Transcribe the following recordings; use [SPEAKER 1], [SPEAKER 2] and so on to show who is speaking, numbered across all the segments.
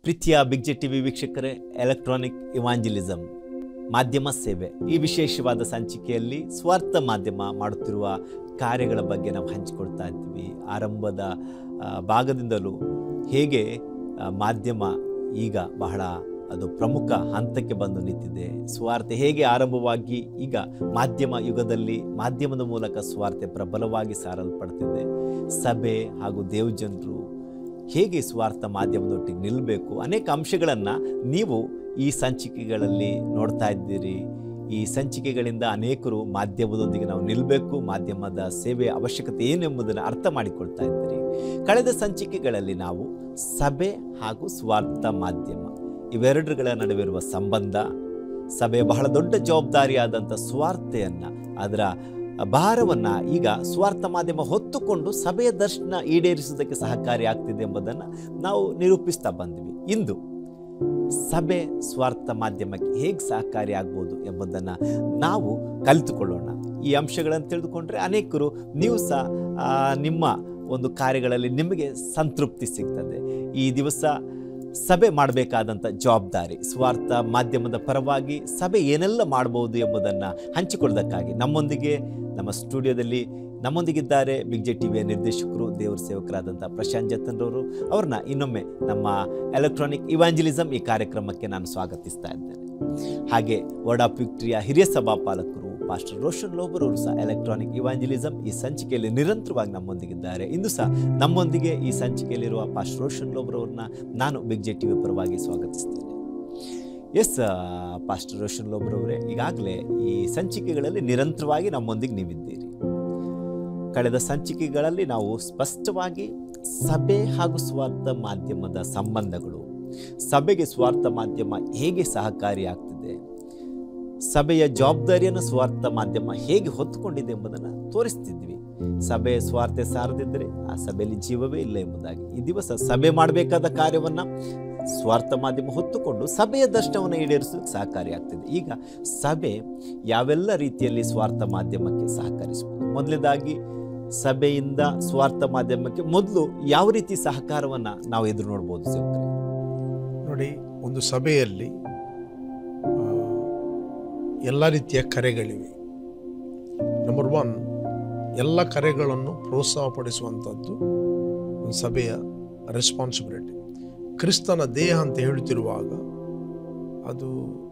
[SPEAKER 1] ಪ್ರೀತಿಯ big J TV ವೀಕ್ಷಕರೇ electronic evangelism ಮಾಧ್ಯಮ ಸೇವೆ ಈ ವಿಶೇಷವಾದ ಸಂಚಿಕೆಯಲ್ಲಿ ಸ್ವಾರ್ಥ ಮಾಧ್ಯಮ ಮಾಡುತ್ತಿರುವ ಕಾರ್ಯಗಳ ಬಗ್ಗೆ ನಾವು ಹಂಚಿಕೊಳ್ತಾ ಇದ್ದೀವಿ ಆರಂಭದ ಆ, ಭಾಗದಿಂದಲೂ ಹೇಗೆ ಆ, ಮಾಧ್ಯಮ ಈಗ ಬಹಳ ಅದು ಪ್ರಮುಖ ಹಂತಕ್ಕೆ ಬಂದು ನಿಂತಿದೆ ಸ್ವಾರ್ಥ ಹೇಗೆ ಆರಂಭವಾಗಿ ಈಗ ಮಾಧ್ಯಮ ಯುಗದಲ್ಲಿ ಮಾಧ್ಯಮದ ಮೂಲಕ ಸ್ವಾರ್ಥ ಪ್ರಬಲವಾಗಿ ಸಾರಲ್ಪಡ್ತಿದೆ ಸಭೆ ಹಾಗೂ ದೇವಜನರು ಹೇಗೆ ಸ್ವಾರ್ಥ ಮಾಧ್ಯಮದೊಟ್ಟಿಗೆ ನಿಲ್ಲಬೇಕು ಅನೇಕ ಅಂಶಗಳನ್ನು ನೀವು ಈ ಸಂಚಿಕೆಗಳಲ್ಲಿ ನೋಡ್ತಾ ಇದ್ದೀರಿ ಈ ಸಂಚಿಕೆಗಳಿಂದ ಅನೇಕರು ಮಾಧ್ಯಮದೊಂದಿಗೆ ನಾವು ನಿಲ್ಲಬೇಕು ಮಾಧ್ಯಮದ ಸೇವೆಯ ಅವಶ್ಯಕತೆ ಏನು ಎಂಬುದನ್ನು ಅರ್ಥ ಮಾಡಿಕೊಳ್ತಾ ಇದ್ದೀರಿ ಕಳೆದ ಸಂಚಿಕೆಗಳಲ್ಲಿ ನಾವು ಸಭೆ ಹಾಗೂ ಸ್ವಾರ್ಥ ಮಾಧ್ಯಮ ಇವೆರಡರ ನಡುವಿರುವ ಸಂಬಂಧ ಸಭೆಯ ಬಹಳ ದೊಡ್ಡ ಜವಾಬ್ದಾರಿಯಾದಂಥ ಸ್ವಾರ್ಥೆಯನ್ನು ಅದರ ಭಾರವನ್ನು ಈಗ ಸ್ವಾರ್ಥ ಮಾಧ್ಯಮ ಹೊತ್ತುಕೊಂಡು ಸಭೆಯ ದರ್ಶನ ಈಡೇರಿಸುವುದಕ್ಕೆ ಸಹಕಾರಿಯಾಗ್ತಿದೆ ಎಂಬುದನ್ನು ನಾವು ನಿರೂಪಿಸ್ತಾ ಬಂದ್ವಿ ಇಂದು ಸಭೆ ಸ್ವಾರ್ಥ ಮಾಧ್ಯಮಕ್ಕೆ ಹೇಗೆ ಸಹಕಾರಿಯಾಗ್ಬೋದು ಎಂಬುದನ್ನು ನಾವು ಕಲಿತುಕೊಳ್ಳೋಣ ಈ ಅಂಶಗಳನ್ನು ತಿಳಿದುಕೊಂಡ್ರೆ ಅನೇಕರು ನೀವು ಸಹ ಆ, ನಿಮ್ಮ ಒಂದು ಕಾರ್ಯಗಳಲ್ಲಿ ನಿಮಗೆ ಸಂತೃಪ್ತಿ ಸಿಗ್ತದೆ ಈ ದಿವಸ ಸಭೆ ಮಾಡಬೇಕಾದಂಥ ಜವಾಬ್ದಾರಿ ಸ್ವಾರ್ಥ ಮಾಧ್ಯಮದ ಪರವಾಗಿ ಸಭೆ ಏನೆಲ್ಲ ಮಾಡಬಹುದು ಎಂಬುದನ್ನು ಹಂಚಿಕೊಳ್ಳೋದಕ್ಕಾಗಿ ನಮ್ಮೊಂದಿಗೆ ನಮ್ಮ ಸ್ಟುಡಿಯೋದಲ್ಲಿ ನಮ್ಮೊಂದಿಗಿದ್ದಾರೆ ಬಿಗ್ ಜೆ ಟಿವಿಯ ನಿರ್ದೇಶಕರು ದೇವರ ಸೇವಕರಾದಂಥ ಪ್ರಶಾಂತ್ ಜತನ್ರವರು ಅವ್ರನ್ನ ಇನ್ನೊಮ್ಮೆ ನಮ್ಮ ಎಲೆಕ್ಟ್ರಾನಿಕ್ ಇವಾಂಜಲಿಸಮ್ ಈ ಕಾರ್ಯಕ್ರಮಕ್ಕೆ ನಾನು ಸ್ವಾಗತಿಸ್ತಾ ಇದ್ದೇನೆ ಹಾಗೆ ವರ್ಡ್ ಆಫ್ ವಿಕ್ಟ್ರಿಯ ಹಿರಿಯ ಸಭಾಪಾಲಕರು ಪಾಸ್ಟರ್ ರೋಷನ್ ಲೋಬರ್ ಅವರು ಸಹ ಎಲೆಕ್ಟ್ರಾನಿಕ್ ಇವಾಂಜಲಿಸಮ್ ಈ ಸಂಚಿಕೆಯಲ್ಲಿ ನಿರಂತರವಾಗಿ ನಮ್ಮೊಂದಿಗಿದ್ದಾರೆ ಇಂದು ಸಹ ನಮ್ಮೊಂದಿಗೆ ಈ ಸಂಚಿಕೆಯಲ್ಲಿರುವ ಪಾಸ್ಟರ್ ರೋಷನ್ ಲೋಬರ್ ಅವ್ರನ್ನ ನಾನು ಬಿಗ್ ಜೆ ಟಿವಿ ಪರವಾಗಿ ಸ್ವಾಗತಿಸ್ತೇನೆ ಎಸ್ ಪಾಸ್ಟರ್ ರೋಷನ್ ಲೋಬರ್ ಅವರೇ ಈಗಾಗಲೇ ಈ ಸಂಚಿಕೆಗಳಲ್ಲಿ ನಿರಂತರವಾಗಿ ನಮ್ಮೊಂದಿಗೆ ನೀವಿದ್ದೀರಿ ಕಳೆದ ಸಂಚಿಕೆಗಳಲ್ಲಿ ನಾವು ಸ್ಪಷ್ಟವಾಗಿ ಸಭೆ ಹಾಗೂ ಸ್ವಾರ್ಥ ಮಾಧ್ಯಮದ ಸಂಬಂಧಗಳು ಸಭೆಗೆ ಸ್ವಾರ್ಥ ಮಾಧ್ಯಮ ಹೇಗೆ ಸಹಕಾರಿಯಾಗ್ತಿದೆ ಸಭೆಯ ಜವಾಬ್ದಾರಿಯನ್ನು ಸ್ವಾರ್ಥ ಮಾಧ್ಯಮ ಹೇಗೆ ಹೊತ್ತುಕೊಂಡಿದೆ ಎಂಬುದನ್ನು ತೋರಿಸ್ತಿದ್ವಿ ಸಭೆ ಸ್ವಾರ್ಥ ಸಾರದಿದ್ದರೆ ಆ ಸಭೆಯಲ್ಲಿ ಜೀವವೇ ಇಲ್ಲ ಎಂಬುದಾಗಿ ಈ ದಿವಸ ಸಭೆ ಮಾಡಬೇಕಾದ ಕಾರ್ಯವನ್ನು ಸ್ವಾರ್ಥ ಮಾಧ್ಯಮ ಹೊತ್ತುಕೊಂಡು ಸಭೆಯ ದರ್ಶನವನ್ನು ಈಡೇರಿಸೋದಕ್ಕೆ ಸಹಕಾರಿಯಾಗ್ತಿದೆ ಈಗ ಸಭೆ ಯಾವೆಲ್ಲ ರೀತಿಯಲ್ಲಿ ಸ್ವಾರ್ಥ ಮಾಧ್ಯಮಕ್ಕೆ ಸಹಕರಿಸಬಹುದು ಮೊದಲನೇದಾಗಿ ಸಭೆಯಿಂದ ಸ್ವಾರ್ಥ ಮಾಧ್ಯಮಕ್ಕೆ ಮೊದಲು ಯಾವ ರೀತಿ ಸಹಕಾರವನ್ನು ನಾವು ಎದುರು ನೋಡ್ಬೋದು ಸೇವಕರೇ
[SPEAKER 2] ನೋಡಿ ಒಂದು ಸಭೆಯಲ್ಲಿ ಎಲ್ಲ ರೀತಿಯ ಕರೆಗಳಿವೆ ನಂಬರ್ ಒನ್ ಎಲ್ಲ ಕರೆಗಳನ್ನು ಪ್ರೋತ್ಸಾಹಪಡಿಸುವಂಥದ್ದು ಒಂದು ಸಭೆಯ ರೆಸ್ಪಾನ್ಸಿಬಿಲಿಟಿ ಕ್ರಿಸ್ತನ ದೇಹ ಅಂತ ಹೇಳುತ್ತಿರುವಾಗ ಅದು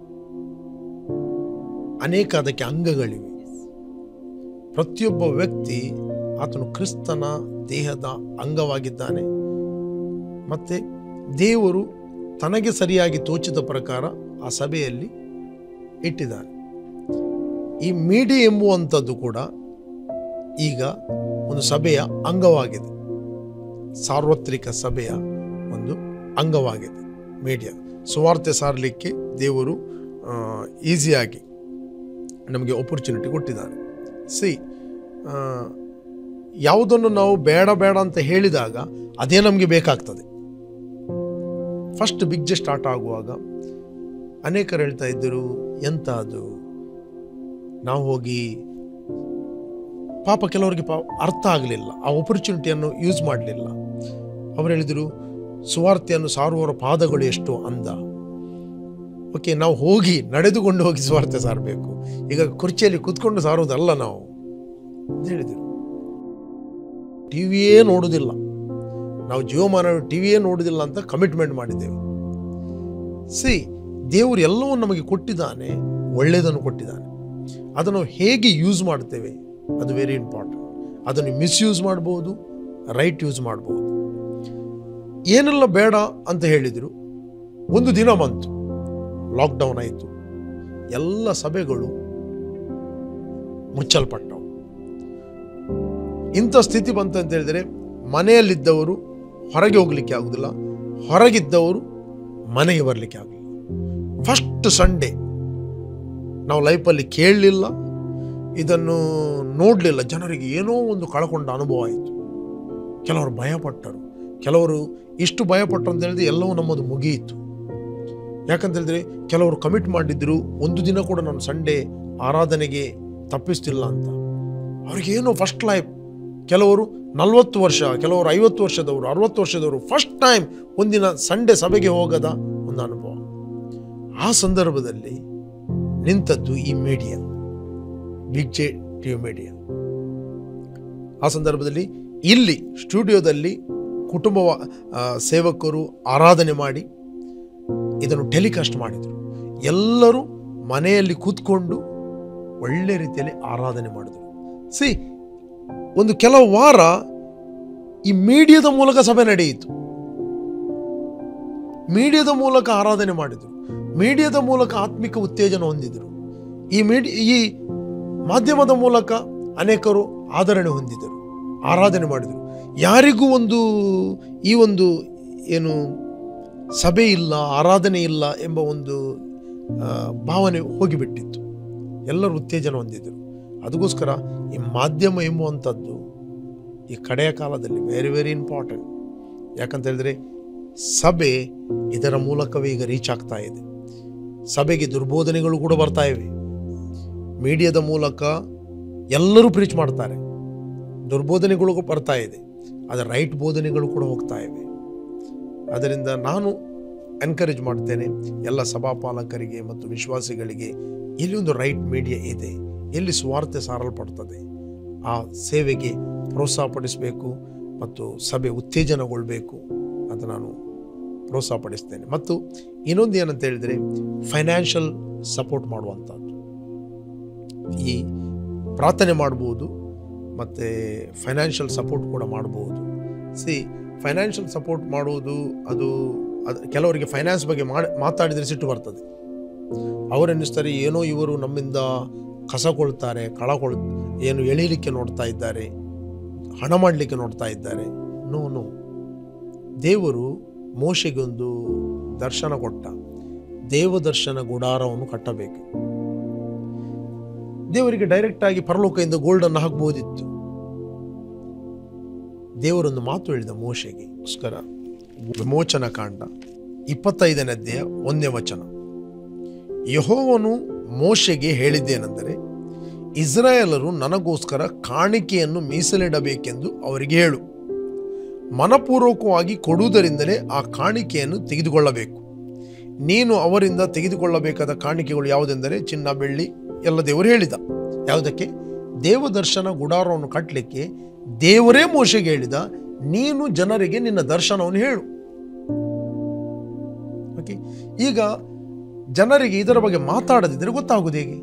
[SPEAKER 2] ಅನೇಕ ಅದಕ್ಕೆ ಅಂಗಗಳಿವೆ ಪ್ರತಿಯೊಬ್ಬ ವ್ಯಕ್ತಿ ಆತನು ಕ್ರಿಸ್ತನ ದೇಹದ ಅಂಗವಾಗಿದ್ದಾನೆ ಮತ್ತೆ ದೇವರು ತನಗೆ ಸರಿಯಾಗಿ ತೋಚಿದ ಪ್ರಕಾರ ಆ ಸಭೆಯಲ್ಲಿ ಇಟ್ಟಿದ್ದಾನೆ ಈ ಮೀಡಿಯಾ ಎಂಬುವಂಥದ್ದು ಕೂಡ ಈಗ ಒಂದು ಸಭೆಯ ಅಂಗವಾಗಿದೆ ಸಾರ್ವತ್ರಿಕ ಸಭೆಯ ಒಂದು ಅಂಗವಾಗಿದೆ ಮೀಡಿಯಾ ಸುವಾರ್ತೆ ಸಾರಲಿಕ್ಕೆ ದೇವರು ಈಸಿಯಾಗಿ ನಮಗೆ ಆಪರ್ಚುನಿಟಿ ಕೊಟ್ಟಿದ್ದಾನೆ ಸಿ ಯಾವುದನ್ನು ನಾವು ಬೇಡ ಬೇಡ ಅಂತ ಹೇಳಿದಾಗ ಅದೇ ನಮಗೆ ಬೇಕಾಗ್ತದೆ ಫಸ್ಟ್ ಬಿಗ್ ಜೆ ಸ್ಟಾರ್ಟ್ ಆಗುವಾಗ ಅನೇಕರು ಹೇಳ್ತಾ ಇದ್ದರು ಎಂತ ಅದು ನಾವು ಹೋಗಿ ಪಾಪ ಕೆಲವರಿಗೆ ಪಾ ಅರ್ಥ ಆಗಲಿಲ್ಲ ಆ ಆಪರ್ಚುನಿಟಿಯನ್ನು ಯೂಸ್ ಮಾಡಲಿಲ್ಲ ಅವರು ಹೇಳಿದರು ಸುವಾರ್ತೆಯನ್ನು ಸಾರುವವರ ಪಾದಗಳು ಎಷ್ಟು ಅಂದ ಓಕೆ ನಾವು ಹೋಗಿ ನಡೆದುಕೊಂಡು ಹೋಗಿ ಸ್ವಾರ್ಥ ಸಾರಬೇಕು ಈಗ ಕುರ್ಚಿಯಲ್ಲಿ ಕೂತ್ಕೊಂಡು ಸಾರುವುದಲ್ಲ ನಾವು ಅಂತ ಹೇಳಿದರು ಟಿವಿಯೇ ನೋಡುವುದಿಲ್ಲ ನಾವು ಜೀವಮಾನ ಟಿವಿಯೇ ನೋಡುವುದಿಲ್ಲ ಅಂತ ಕಮಿಟ್ಮೆಂಟ್ ಮಾಡಿದ್ದೇವೆ ಸಿ ದೇವರು ಎಲ್ಲವನ್ನು ನಮಗೆ ಕೊಟ್ಟಿದ್ದಾನೆ ಒಳ್ಳೆಯದನ್ನು ಕೊಟ್ಟಿದ್ದಾನೆ ಅದನ್ನು ಹೇಗೆ ಯೂಸ್ ಮಾಡ್ತೇವೆ ಅದು ವೆರಿ ಇಂಪಾರ್ಟೆಂಟ್ ಅದನ್ನು ಮಿಸ್ಯೂಸ್ ಮಾಡ್ಬೋದು ರೈಟ್ ಯೂಸ್ ಮಾಡ್ಬೋದು ಏನೆಲ್ಲ ಬೇಡ ಅಂತ ಹೇಳಿದರು ಒಂದು ದಿನ ಬಂತು ಲಾಕ್ಡೌನ್ ಆಯಿತು ಎಲ್ಲ ಸಭೆಗಳು ಮುಚ್ಚಲ್ಪಟ್ಟವು ಇಂಥ ಸ್ಥಿತಿ ಬಂತು ಅಂತ ಹೇಳಿದರೆ ಮನೆಯಲ್ಲಿದ್ದವರು ಹೊರಗೆ ಹೋಗ್ಲಿಕ್ಕೆ ಆಗುದಿಲ್ಲ ಹೊರಗಿದ್ದವರು ಮನೆಗೆ ಬರಲಿಕ್ಕೆ ಆಗಲಿಲ್ಲ ಫಸ್ಟ್ ಸಂಡೇ ನಾವು ಲೈಫಲ್ಲಿ ಕೇಳಲಿಲ್ಲ ಇದನ್ನು ನೋಡಲಿಲ್ಲ ಜನರಿಗೆ ಏನೋ ಒಂದು ಕಳ್ಕೊಂಡ ಅನುಭವ ಆಯಿತು ಕೆಲವರು ಭಯಪಟ್ಟರು ಕೆಲವರು ಇಷ್ಟು ಭಯಪಟ್ಟರು ಅಂತ ಹೇಳಿದ್ರೆ ಎಲ್ಲವೂ ನಮ್ಮದು ಮುಗಿಯಿತು ಯಾಕಂತ ಹೇಳಿದ್ರೆ ಕೆಲವರು ಕಮಿಟ್ ಮಾಡಿದ್ರು ಒಂದು ದಿನ ಕೂಡ ನಾನು ಸಂಡೇ ಆರಾಧನೆಗೆ ತಪ್ಪಿಸ್ತಿಲ್ಲ ಅಂತ ಅವ್ರಿಗೇನೋ ಫಸ್ಟ್ ಲೈಫ್ ಕೆಲವರು ನಲವತ್ತು ವರ್ಷ ಕೆಲವರು ಐವತ್ತು ವರ್ಷದವರು ಅರವತ್ತು ವರ್ಷದವರು ಫಸ್ಟ್ ಟೈಮ್ ಒಂದಿನ ಸಂಡೆ ಸಭೆಗೆ ಹೋಗದ ಒಂದು ಅನುಭವ ಆ ಸಂದರ್ಭದಲ್ಲಿ ನಿಂತದ್ದು ಈ media big J TV media ಆ ಸಂದರ್ಭದಲ್ಲಿ ಇಲ್ಲಿ ಸ್ಟುಡಿಯೋದಲ್ಲಿ ಕುಟುಂಬ ಆ, ಸೇವಕರು ಆರಾಧನೆ ಮಾಡಿ ಇದನ್ನು ಟೆಲಿಕಾಸ್ಟ್ ಮಾಡಿದರು ಎಲ್ಲರೂ ಮನೆಯಲ್ಲಿ ಕೂತ್ಕೊಂಡು ಒಳ್ಳೆ ರೀತಿಯಲ್ಲಿ ಆರಾಧನೆ ಮಾಡಿದರು ಸಿ ಒಂದು ಕೆಲವು ವಾರ ಈ ಮೀಡಿಯಾದ ಮೂಲಕ ಸಭೆ ನಡೆಯಿತು ಮೀಡಿಯಾದ ಮೂಲಕ ಆರಾಧನೆ ಮಾಡಿದರು ಮೀಡಿಯಾದ ಮೂಲಕ ಆತ್ಮಿಕ ಉತ್ತೇಜನ ಹೊಂದಿದರು ಈ ಮೀಡಿ ಈ ಮಾಧ್ಯಮದ ಮೂಲಕ ಅನೇಕರು ಆದರಣೆ ಹೊಂದಿದರು ಆರಾಧನೆ ಮಾಡಿದರು ಯಾರಿಗೂ ಒಂದು ಈ ಒಂದು ಏನು ಸಭೆ ಇಲ್ಲ ಆರಾಧನೆ ಇಲ್ಲ ಎಂಬ ಒಂದು ಆ, ಭಾವನೆ ಹೋಗಿಬಿಟ್ಟಿತ್ತು ಎಲ್ಲರೂ ಉತ್ತೇಜನ ಹೊಂದಿದ್ದರು ಅದಕ್ಕೋಸ್ಕರ ಈ ಮಾಧ್ಯಮ ಎಂಬುವಂಥದ್ದು ಈ ಕಡೆಯ ಕಾಲದಲ್ಲಿ ವೆರಿ ವೆರಿ ಇಂಪಾರ್ಟೆಂಟ್ ಯಾಕಂತ ಹೇಳಿದ್ರೆ ಸಭೆ ಇದರ ಮೂಲಕವೇ ಈಗ ರೀಚ್ ಆಗ್ತಾ ಇದೆ ಸಭೆಗೆ ದುರ್ಬೋಧನೆಗಳು ಕೂಡ ಬರ್ತಾ ಇವೆ ಮೀಡಿಯಾದ ಮೂಲಕ ಎಲ್ಲರೂ ಪ್ರೀಚ್ ಮಾಡ್ತಾರೆ ದುರ್ಬೋಧನೆಗಳು ಬರ್ತಾ ಇದೆ ಅದರ ರೈಟ್ ಬೋಧನೆಗಳು ಕೂಡ ಹೋಗ್ತಾ ಇವೆ ಅದರಿಂದ ನಾನು ಎನ್ಕರೇಜ್ ಮಾಡ್ತೇನೆ ಎಲ್ಲ ಸಭಾಪಾಲಕರಿಗೆ ಮತ್ತು ವಿಶ್ವಾಸಿಗಳಿಗೆ ಎಲ್ಲಿ ಒಂದು ರೈಟ್ ಮೀಡಿಯಾ ಇದೆ ಎಲ್ಲಿ ಸ್ವಾರ್ಥ ಸಾರಲ್ಪಡ್ತದೆ ಆ ಸೇವೆಗೆ ಪ್ರೋತ್ಸಾಹಪಡಿಸಬೇಕು ಮತ್ತು ಸಭೆ ಉತ್ತೇಜನಗೊಳ್ಬೇಕು ಅಂತ ನಾನು ಪ್ರೋತ್ಸಾಹಪಡಿಸ್ತೇನೆ ಮತ್ತು ಇನ್ನೊಂದು ಏನಂತ ಹೇಳಿದರೆ ಫೈನಾನ್ಷಿಯಲ್ ಸಪೋರ್ಟ್ ಮಾಡುವಂಥದ್ದು ಈ ಪ್ರಾರ್ಥನೆ ಮಾಡ್ಬೋದು ಮತ್ತು ಫೈನಾನ್ಷಿಯಲ್ ಸಪೋರ್ಟ್ ಕೂಡ ಮಾಡ್ಬೋದು ಸಿ ಫೈನಾನ್ಷಿಯಲ್ ಸಪೋರ್ಟ್ ಮಾಡುವುದು ಅದು ಅದು ಕೆಲವರಿಗೆ ಫೈನಾನ್ಸ್ ಬಗ್ಗೆ ಮಾಡಿ ಮಾತಾಡಿದರೆ ಸಿಟ್ಟು ಬರ್ತದೆ ಅವರೆನ್ನಿಸ್ತಾರೆ ಏನೋ ಇವರು ನಮ್ಮಿಂದ ಕಸಕೊಳ್ತಾರೆ ಕಳಕೊಳ್ ಏನು ಎಳೀಲಿಕ್ಕೆ ನೋಡ್ತಾ ಇದ್ದಾರೆ ಹಣ ಮಾಡಲಿಕ್ಕೆ ನೋಡ್ತಾ ಇದ್ದಾರೆ ನೋ ನೋ ದೇವರು ಮೋಶೆಗೆ ಒಂದು ದರ್ಶನ ಕೊಟ್ಟ ದೇವದರ್ಶನ ಗುಡಾರವನ್ನು ಕಟ್ಟಬೇಕು ದೇವರಿಗೆ ಡೈರೆಕ್ಟ್ ಆಗಿ ಪರಲೋಕದಿಂದ ಗೋಲ್ಡನ್ನು ಹಾಕ್ಬೋದಿತ್ತು ದೇವರೊಂದು ಮಾತು ಹೇಳಿದ ಮೋಶೆಗೆ ಗೋಸ್ಕರ ವಿಮೋಚನ ಕಾಂಡ ಇಪ್ಪತ್ತೈದನೇ ಅಧ್ಯಾಯ ಒಂದನೇ ವಚನ ಯಹೋವನು ಮೋಶೆಗೆ ಹೇಳಿದ್ದೇನೆಂದರೆ ಇಸ್ರಾಯೇಲರು ನನಗೋಸ್ಕರ ಕಾಣಿಕೆಯನ್ನು ಮೀಸಲಿಡಬೇಕೆಂದು ಅವರಿಗೆ ಹೇಳು ಮನಪೂರ್ವಕವಾಗಿ ಕೊಡುವುದರಿಂದಲೇ ಆ ಕಾಣಿಕೆಯನ್ನು ತೆಗೆದುಕೊಳ್ಳಬೇಕು ನೀನು ಅವರಿಂದ ತೆಗೆದುಕೊಳ್ಳಬೇಕಾದ ಕಾಣಿಕೆಗಳು ಯಾವುದೆಂದರೆ ಚಿನ್ನ ಬೆಳ್ಳಿ ಎಲ್ಲ ದೇವರು ಹೇಳಿದ ಯಾವುದಕ್ಕೆ ದೇವದರ್ಶನ ಗುಡಾರವನ್ನು ಕಟ್ಟಲಿಕ್ಕೆ ದೇವರೇ ಮೋಶೆಗೆ ಹೇಳಿದ ನೀನು ಜನರಿಗೆ ನಿನ್ನ ದರ್ಶನವನ್ನು ಹೇಳು ಓಕೆ ಈಗ ಜನರಿಗೆ ಇದರ ಬಗ್ಗೆ ಮಾತಾಡದಿದ್ದರೆ ಗೊತ್ತಾಗುವುದು ಹೇಗೆ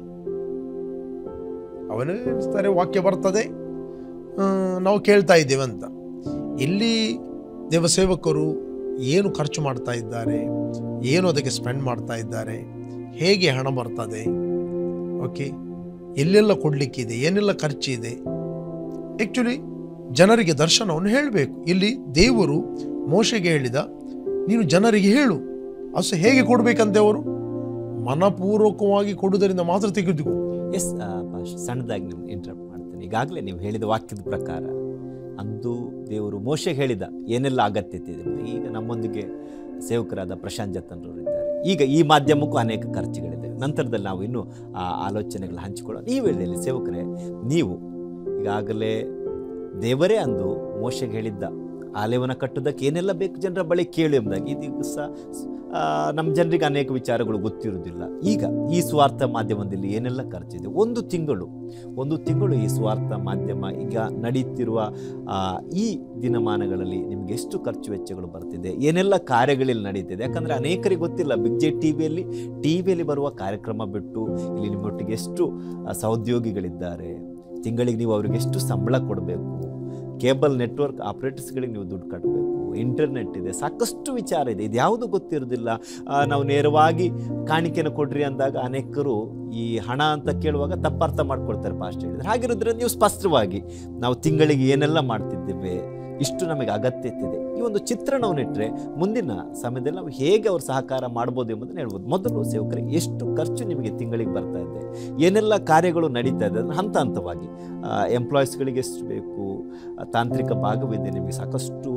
[SPEAKER 2] ಅವನು ಎಣಿಸ್ತಾರೆ ವಾಕ್ಯ ಬರ್ತದೆ ಆ, ನಾವು ಕೇಳ್ತಾ ಇದ್ದೇವೆ ಅಂತ ಇಲ್ಲಿ ದೇವಸೇವಕರು ಏನು ಖರ್ಚು ಮಾಡ್ತಾ ಇದ್ದಾರೆ ಏನು ಅದಕ್ಕೆ ಸ್ಪೆಂಡ್ ಮಾಡ್ತಾ ಇದ್ದಾರೆ ಹೇಗೆ ಹಣ ಬರ್ತದೆ ಓಕೆ ಎಲ್ಲೆಲ್ಲ ಕೊಡಲಿಕ್ಕಿದೆ ಏನೆಲ್ಲ ಖರ್ಚಿದೆ ಆ್ಯಕ್ಚುಲಿ ಜನರಿಗೆ ದರ್ಶನವನ್ನು ಹೇಳಬೇಕು ಇಲ್ಲಿ ದೇವರು ಮೋಶೆಗೆ ಹೇಳಿದ ನೀನು ಜನರಿಗೆ ಹೇಳು ಅಸು ಹೇಗೆ ಕೊಡಬೇಕಂತೆ ಅವರು ಮನಪೂರ್ವಕವಾಗಿ ಕೊಡುವುದರಿಂದ ಮಾತ್ರ ತೆಗೆದುಕೋ
[SPEAKER 1] ಎಸ್ ಪಾಶ್ ಸಣ್ಣದಾಗಿ ನಿಮ್ಗೆ ಇಂಟರಪ್ಟ್ ಮಾಡ್ತೇನೆ ಈಗಾಗಲೇ ನೀವು ಹೇಳಿದ ವಾಕ್ಯದ ಪ್ರಕಾರ ಅಂದು ದೇವರು ಮೋಶೆಗೆ ಹೇಳಿದ ಏನೆಲ್ಲ ಅಗತ್ಯತೆ ಇದೆ ಅಂತ. ಈಗ ನಮ್ಮೊಂದಿಗೆ ಸೇವಕರಾದ ಪ್ರಶಾಂತ್ ಜತನ್ರವರು ಇದ್ದಾರೆ ಈಗ ಈ ಮಾಧ್ಯಮಕ್ಕೂ ಅನೇಕ ಖರ್ಚುಗಳಿದೆ ನಂತರದಲ್ಲಿ ನಾವು ಇನ್ನೂ ಆ ಆಲೋಚನೆಗಳು ಹಂಚಿಕೊಳ್ಳೋಣ ಈ ವೇಳೆಯಲ್ಲಿ ಸೇವಕರೇ ನೀವು ಈಗಾಗಲೇ ದೇವರೇ ಅಂದು ಮೋಶೆಗೆ ಹೇಳಿದ್ದ ಆಲಯವನ್ನು ಕಟ್ಟುವುದಕ್ಕೆ ಏನೆಲ್ಲ ಬೇಕು ಜನರ ಬಳಿ ಕೇಳು ಎಂಬುದಾಗಿ ಈ ದಿವಸ ಆ, ನಮ್ಮ ಜನರಿಗೆ ಅನೇಕ ವಿಚಾರಗಳು ಗೊತ್ತಿರುವುದಿಲ್ಲ ಈಗ ಈ ಸ್ವಾರ್ಥ ಮಾಧ್ಯಮದಲ್ಲಿ ಏನೆಲ್ಲ ಖರ್ಚಿದೆ ಒಂದು ತಿಂಗಳು ಒಂದು ತಿಂಗಳು ಈ ಸ್ವಾರ್ಥ ಮಾಧ್ಯಮ ಈಗ ನಡೀತಿರುವ ಆ, ಈ ದಿನಮಾನಗಳಲ್ಲಿ ನಿಮಗೆ ಎಷ್ಟು ಖರ್ಚು ವೆಚ್ಚಗಳು ಬರ್ತಿದೆ ಏನೆಲ್ಲ ಕಾರ್ಯಗಳಲ್ಲಿ ನಡೀತಿದೆ ಯಾಕಂದರೆ ಅನೇಕರಿಗೆ ಗೊತ್ತಿಲ್ಲ ಬಿಗ್ ಜೆ ಟಿ ವಿಯಲ್ಲಿ ಟಿ ವಿಯಲ್ಲಿ ಬರುವ ಕಾರ್ಯಕ್ರಮ ಬಿಟ್ಟು ಇಲ್ಲಿ ನಿಮ್ಮೊಟ್ಟಿಗೆ ಎಷ್ಟು ಆ, ಸಹೋದ್ಯೋಗಿಗಳಿದ್ದಾರೆ ತಿಂಗಳಿಗೆ ನೀವು ಅವರಿಗೆ ಎಷ್ಟು ಸಂಬಳ ಕೊಡಬೇಕು ಕೇಬಲ್ ನೆಟ್ವರ್ಕ್ ಆಪ್ರೇಟರ್ಸ್ಗಳಿಗೆ ನೀವು ದುಡ್ಡು ಕಟ್ಟಬೇಕು ಇಂಟರ್ನೆಟ್ ಇದೆ ಸಾಕಷ್ಟು ವಿಚಾರ ಇದೆ ಇದು ಯಾವುದು ಗೊತ್ತಿರೋದಿಲ್ಲ ಆ, ನಾವು ನೇರವಾಗಿ ಕಾಣಿಕೆನ ಕೊಡ್ರಿ ಅಂದಾಗ ಅನೇಕರು ಈ ಹಣ ಅಂತ ಕೇಳುವಾಗ ತಪ್ಪರ್ಥ ಮಾಡ್ಕೊಳ್ತಾರೆ ಪಾಸ್ಟ್ ಹೇಳಿದ್ರೆ ಹಾಗಿರೋದ್ರಿಂದ ನೀವು ಸ್ಪಷ್ಟವಾಗಿ ನಾವು ತಿಂಗಳಿಗೆ ಏನೆಲ್ಲ ಮಾಡ್ತಿದ್ದೇವೆ ಇಷ್ಟು ನಮಗೆ ಅಗತ್ಯತೆ ಇದೆ ಈ ಒಂದು ಚಿತ್ರಣವನ್ನು ಇಟ್ಟರೆ ಮುಂದಿನ ಸಮಯದಲ್ಲಿ ನಾವು ಹೇಗೆ ಅವ್ರು ಸಹಕಾರ ಮಾಡ್ಬೋದು ಎಂಬುದನ್ನು ಹೇಳ್ಬೋದು ಮೊದಲು ಸೇವಕರೇ ಎಷ್ಟು ಖರ್ಚು ನಿಮಗೆ ತಿಂಗಳಿಗೆ ಬರ್ತಾ ಇದೆ ಏನೆಲ್ಲ ಕಾರ್ಯಗಳು ನಡೀತಾ ಇದೆ ಅದನ್ನು ಹಂತ ಹಂತವಾಗಿ ಎಂಪ್ಲಾಯೀಸ್ಗಳಿಗೆ ಎಷ್ಟು ಬೇಕು ಆ, ತಾಂತ್ರಿಕ ಭಾಗವಿದೆ ನಿಮಗೆ ಸಾಕಷ್ಟು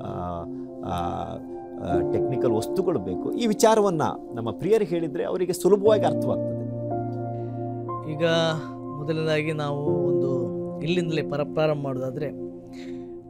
[SPEAKER 1] ಟೆಕ್ನಿಕಲ್ ವಸ್ತುಗಳು ಬೇಕು ಈ ವಿಚಾರವನ್ನು ನಮ್ಮ ಪ್ರಿಯರಿಗೆ ಹೇಳಿದರೆ ಅವರಿಗೆ ಸುಲಭವಾಗಿ ಅರ್ಥವಾಗ್ತದೆ
[SPEAKER 3] ಈಗ ಮೊದಲನೇದಾಗಿ ನಾವು ಒಂದು ಇಲ್ಲಿಂದಲೇ ಪರ ಪ್ರಾರಂಭ ಮಾಡೋದಾದರೆ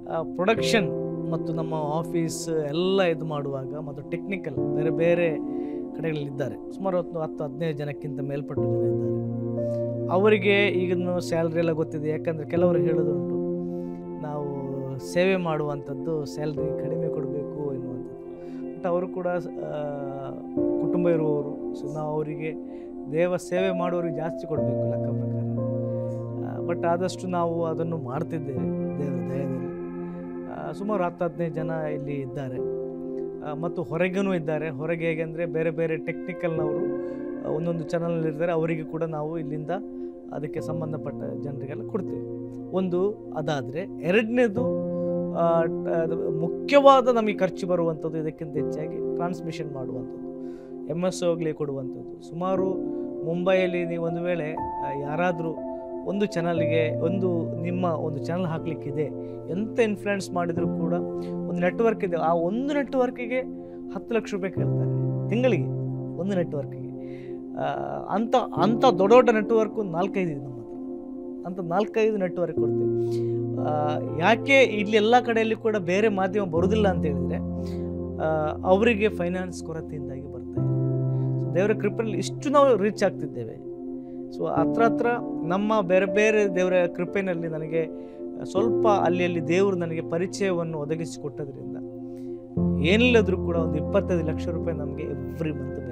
[SPEAKER 3] ಪ್ರೊಡಕ್ಷನ್ ಮತ್ತು ನಮ್ಮ ಆಫೀಸ್ ಎಲ್ಲ ಇದು ಮಾಡುವಾಗ ಮತ್ತು ಟೆಕ್ನಿಕಲ್ ಬೇರೆ ಬೇರೆ ಕಡೆಗಳಲ್ಲಿದ್ದಾರೆ ಸುಮಾರು ಒಂದು ಹತ್ತು ಹದಿನೈದು ಜನಕ್ಕಿಂತ ಮೇಲ್ಪಟ್ಟು ಜನ ಇದ್ದಾರೆ ಅವರಿಗೆ ಈಗಿನ ಸ್ಯಾಲ್ರಿ ಎಲ್ಲ ಗೊತ್ತಿದೆ ಯಾಕಂದರೆ ಕೆಲವರು ಹೇಳೋದುಂಟು ನಾವು ಸೇವೆ ಮಾಡುವಂಥದ್ದು ಸ್ಯಾಲ್ರಿ ಕಡಿಮೆ ಕೊಡಬೇಕು ಎನ್ನುವಂಥದ್ದು ಬಟ್ ಅವರು ಕೂಡ ಆ, ಕುಟುಂಬ ಇರುವವರು ಸೊ ನಾವು ಅವರಿಗೆ ದೇವ ಸೇವೆ ಮಾಡುವವರಿಗೆ ಜಾಸ್ತಿ ಕೊಡಬೇಕು ಲೆಕ್ಕ ಪ್ರಕಾರ ಬಟ್ ಆದಷ್ಟು ನಾವು ಅದನ್ನು ಮಾಡ್ತಿದ್ದೇವೆ ದೇವರ ದಯದಲ್ಲಿ ಆ, ಸುಮಾರು ಹತ್ತು ಹದಿನೈದು ಜನ ಇಲ್ಲಿ ಇದ್ದಾರೆ ಆ, ಮತ್ತು ಹೊರಗೂ ಇದ್ದಾರೆ ಹೊರಗೆ ಹೇಗೆ ಅಂದರೆ ಬೇರೆ ಬೇರೆ ಟೆಕ್ನಿಕಲ್ನವರು ಆ, ಒಂದೊಂದು ಚಾನಲ್ ಇರ್ತಾರೆ ಅವರಿಗೆ ಕೂಡ ನಾವು ಇಲ್ಲಿಂದ ಅದಕ್ಕೆ ಸಂಬಂಧಪಟ್ಟ ಜನರಿಗೆಲ್ಲ ಕೊಡ್ತೇವೆ ಒಂದು ಅದಾದರೆ ಎರಡನೇದು ಆ, ಟ- ಅದು ಮುಖ್ಯವಾದ ನಮಗೆ ಖರ್ಚು ಬರುವಂಥದ್ದು ಇದಕ್ಕಿಂತ ಹೆಚ್ಚಾಗಿ ಟ್ರಾನ್ಸ್ಮಿಷನ್ ಮಾಡುವಂಥದ್ದು ಎಮ್ ಎಸ್ ಹೋಗ್ಲಿ ಕೊಡುವಂಥದ್ದು ಸುಮಾರು ಮುಂಬೈಯಲ್ಲಿ ನೀವು ಒಂದು ವೇಳೆ ಯಾರಾದರೂ ಒಂದು ಚಾನಲ್ಗೆ ಒಂದು ನಿಮ್ಮ ಒಂದು ಚಾನಲ್ ಹಾಕಲಿಕ್ಕಿದೆ ಎಂತ ಇನ್ಫ್ಲುಯೆನ್ಸ್ ಮಾಡಿದರೂ ಕೂಡ ಒಂದು ನೆಟ್ವರ್ಕ್ ಇದೆ ಆ ಒಂದು ನೆಟ್ವರ್ಕಿಗೆ ಹತ್ತು ಲಕ್ಷ ರೂಪಾಯಿ ಕೇಳ್ತಾರೆ ತಿಂಗಳಿಗೆ ಒಂದು ನೆಟ್ವರ್ಕಿಗೆ ಅಂಥ ಅಂಥ ದೊಡ್ಡ ದೊಡ್ಡ ನೆಟ್ವರ್ಕು ನಾಲ್ಕೈದು ಇದೆ ನಮ್ಮ ಹತ್ರ ಅಂಥ ನಾಲ್ಕೈದು ನೆಟ್ವರ್ಕ್ ಕೊಡ್ತೇವೆ ಆ, ಯಾಕೆ ಇಲ್ಲಿ ಎಲ್ಲ ಕಡೆಯಲ್ಲಿ ಕೂಡ ಬೇರೆ ಮಾಧ್ಯಮ ಬರೋದಿಲ್ಲ ಅಂತ ಹೇಳಿದರೆ ಅವರಿಗೆ ಫೈನಾನ್ಸ್ ಕೊರತೆಯಿಂದಾಗಿ ಬರ್ತಾ ಇದೆ ಸೊ ದೇವರ ಕೃಪೆಯಲ್ಲಿ ಇಷ್ಟು ನಾವು ರೀಚ್ ಆಗ್ತಿದ್ದೇವೆ ಸೊ ಹತ್ರ ಹತ್ರ ನಮ್ಮ ಬೇರೆ ಬೇರೆ ದೇವರ ಕೃಪೆಯಲ್ಲಿ ನನಗೆ ಸ್ವಲ್ಪ ಅಲ್ಲಿ ಅಲ್ಲಿ ದೇವರು ನನಗೆ ಪರಿಚಯವನ್ನು ಒದಗಿಸಿಕೊಟ್ಟದ್ರಿಂದ ಏನಿಲ್ಲದ್ರೂ ಕೂಡ ಒಂದು ಇಪ್ಪತ್ತೈದು ಲಕ್ಷ ರೂಪಾಯಿ ನಮಗೆ ಎವ್ರಿ ಮಂತ್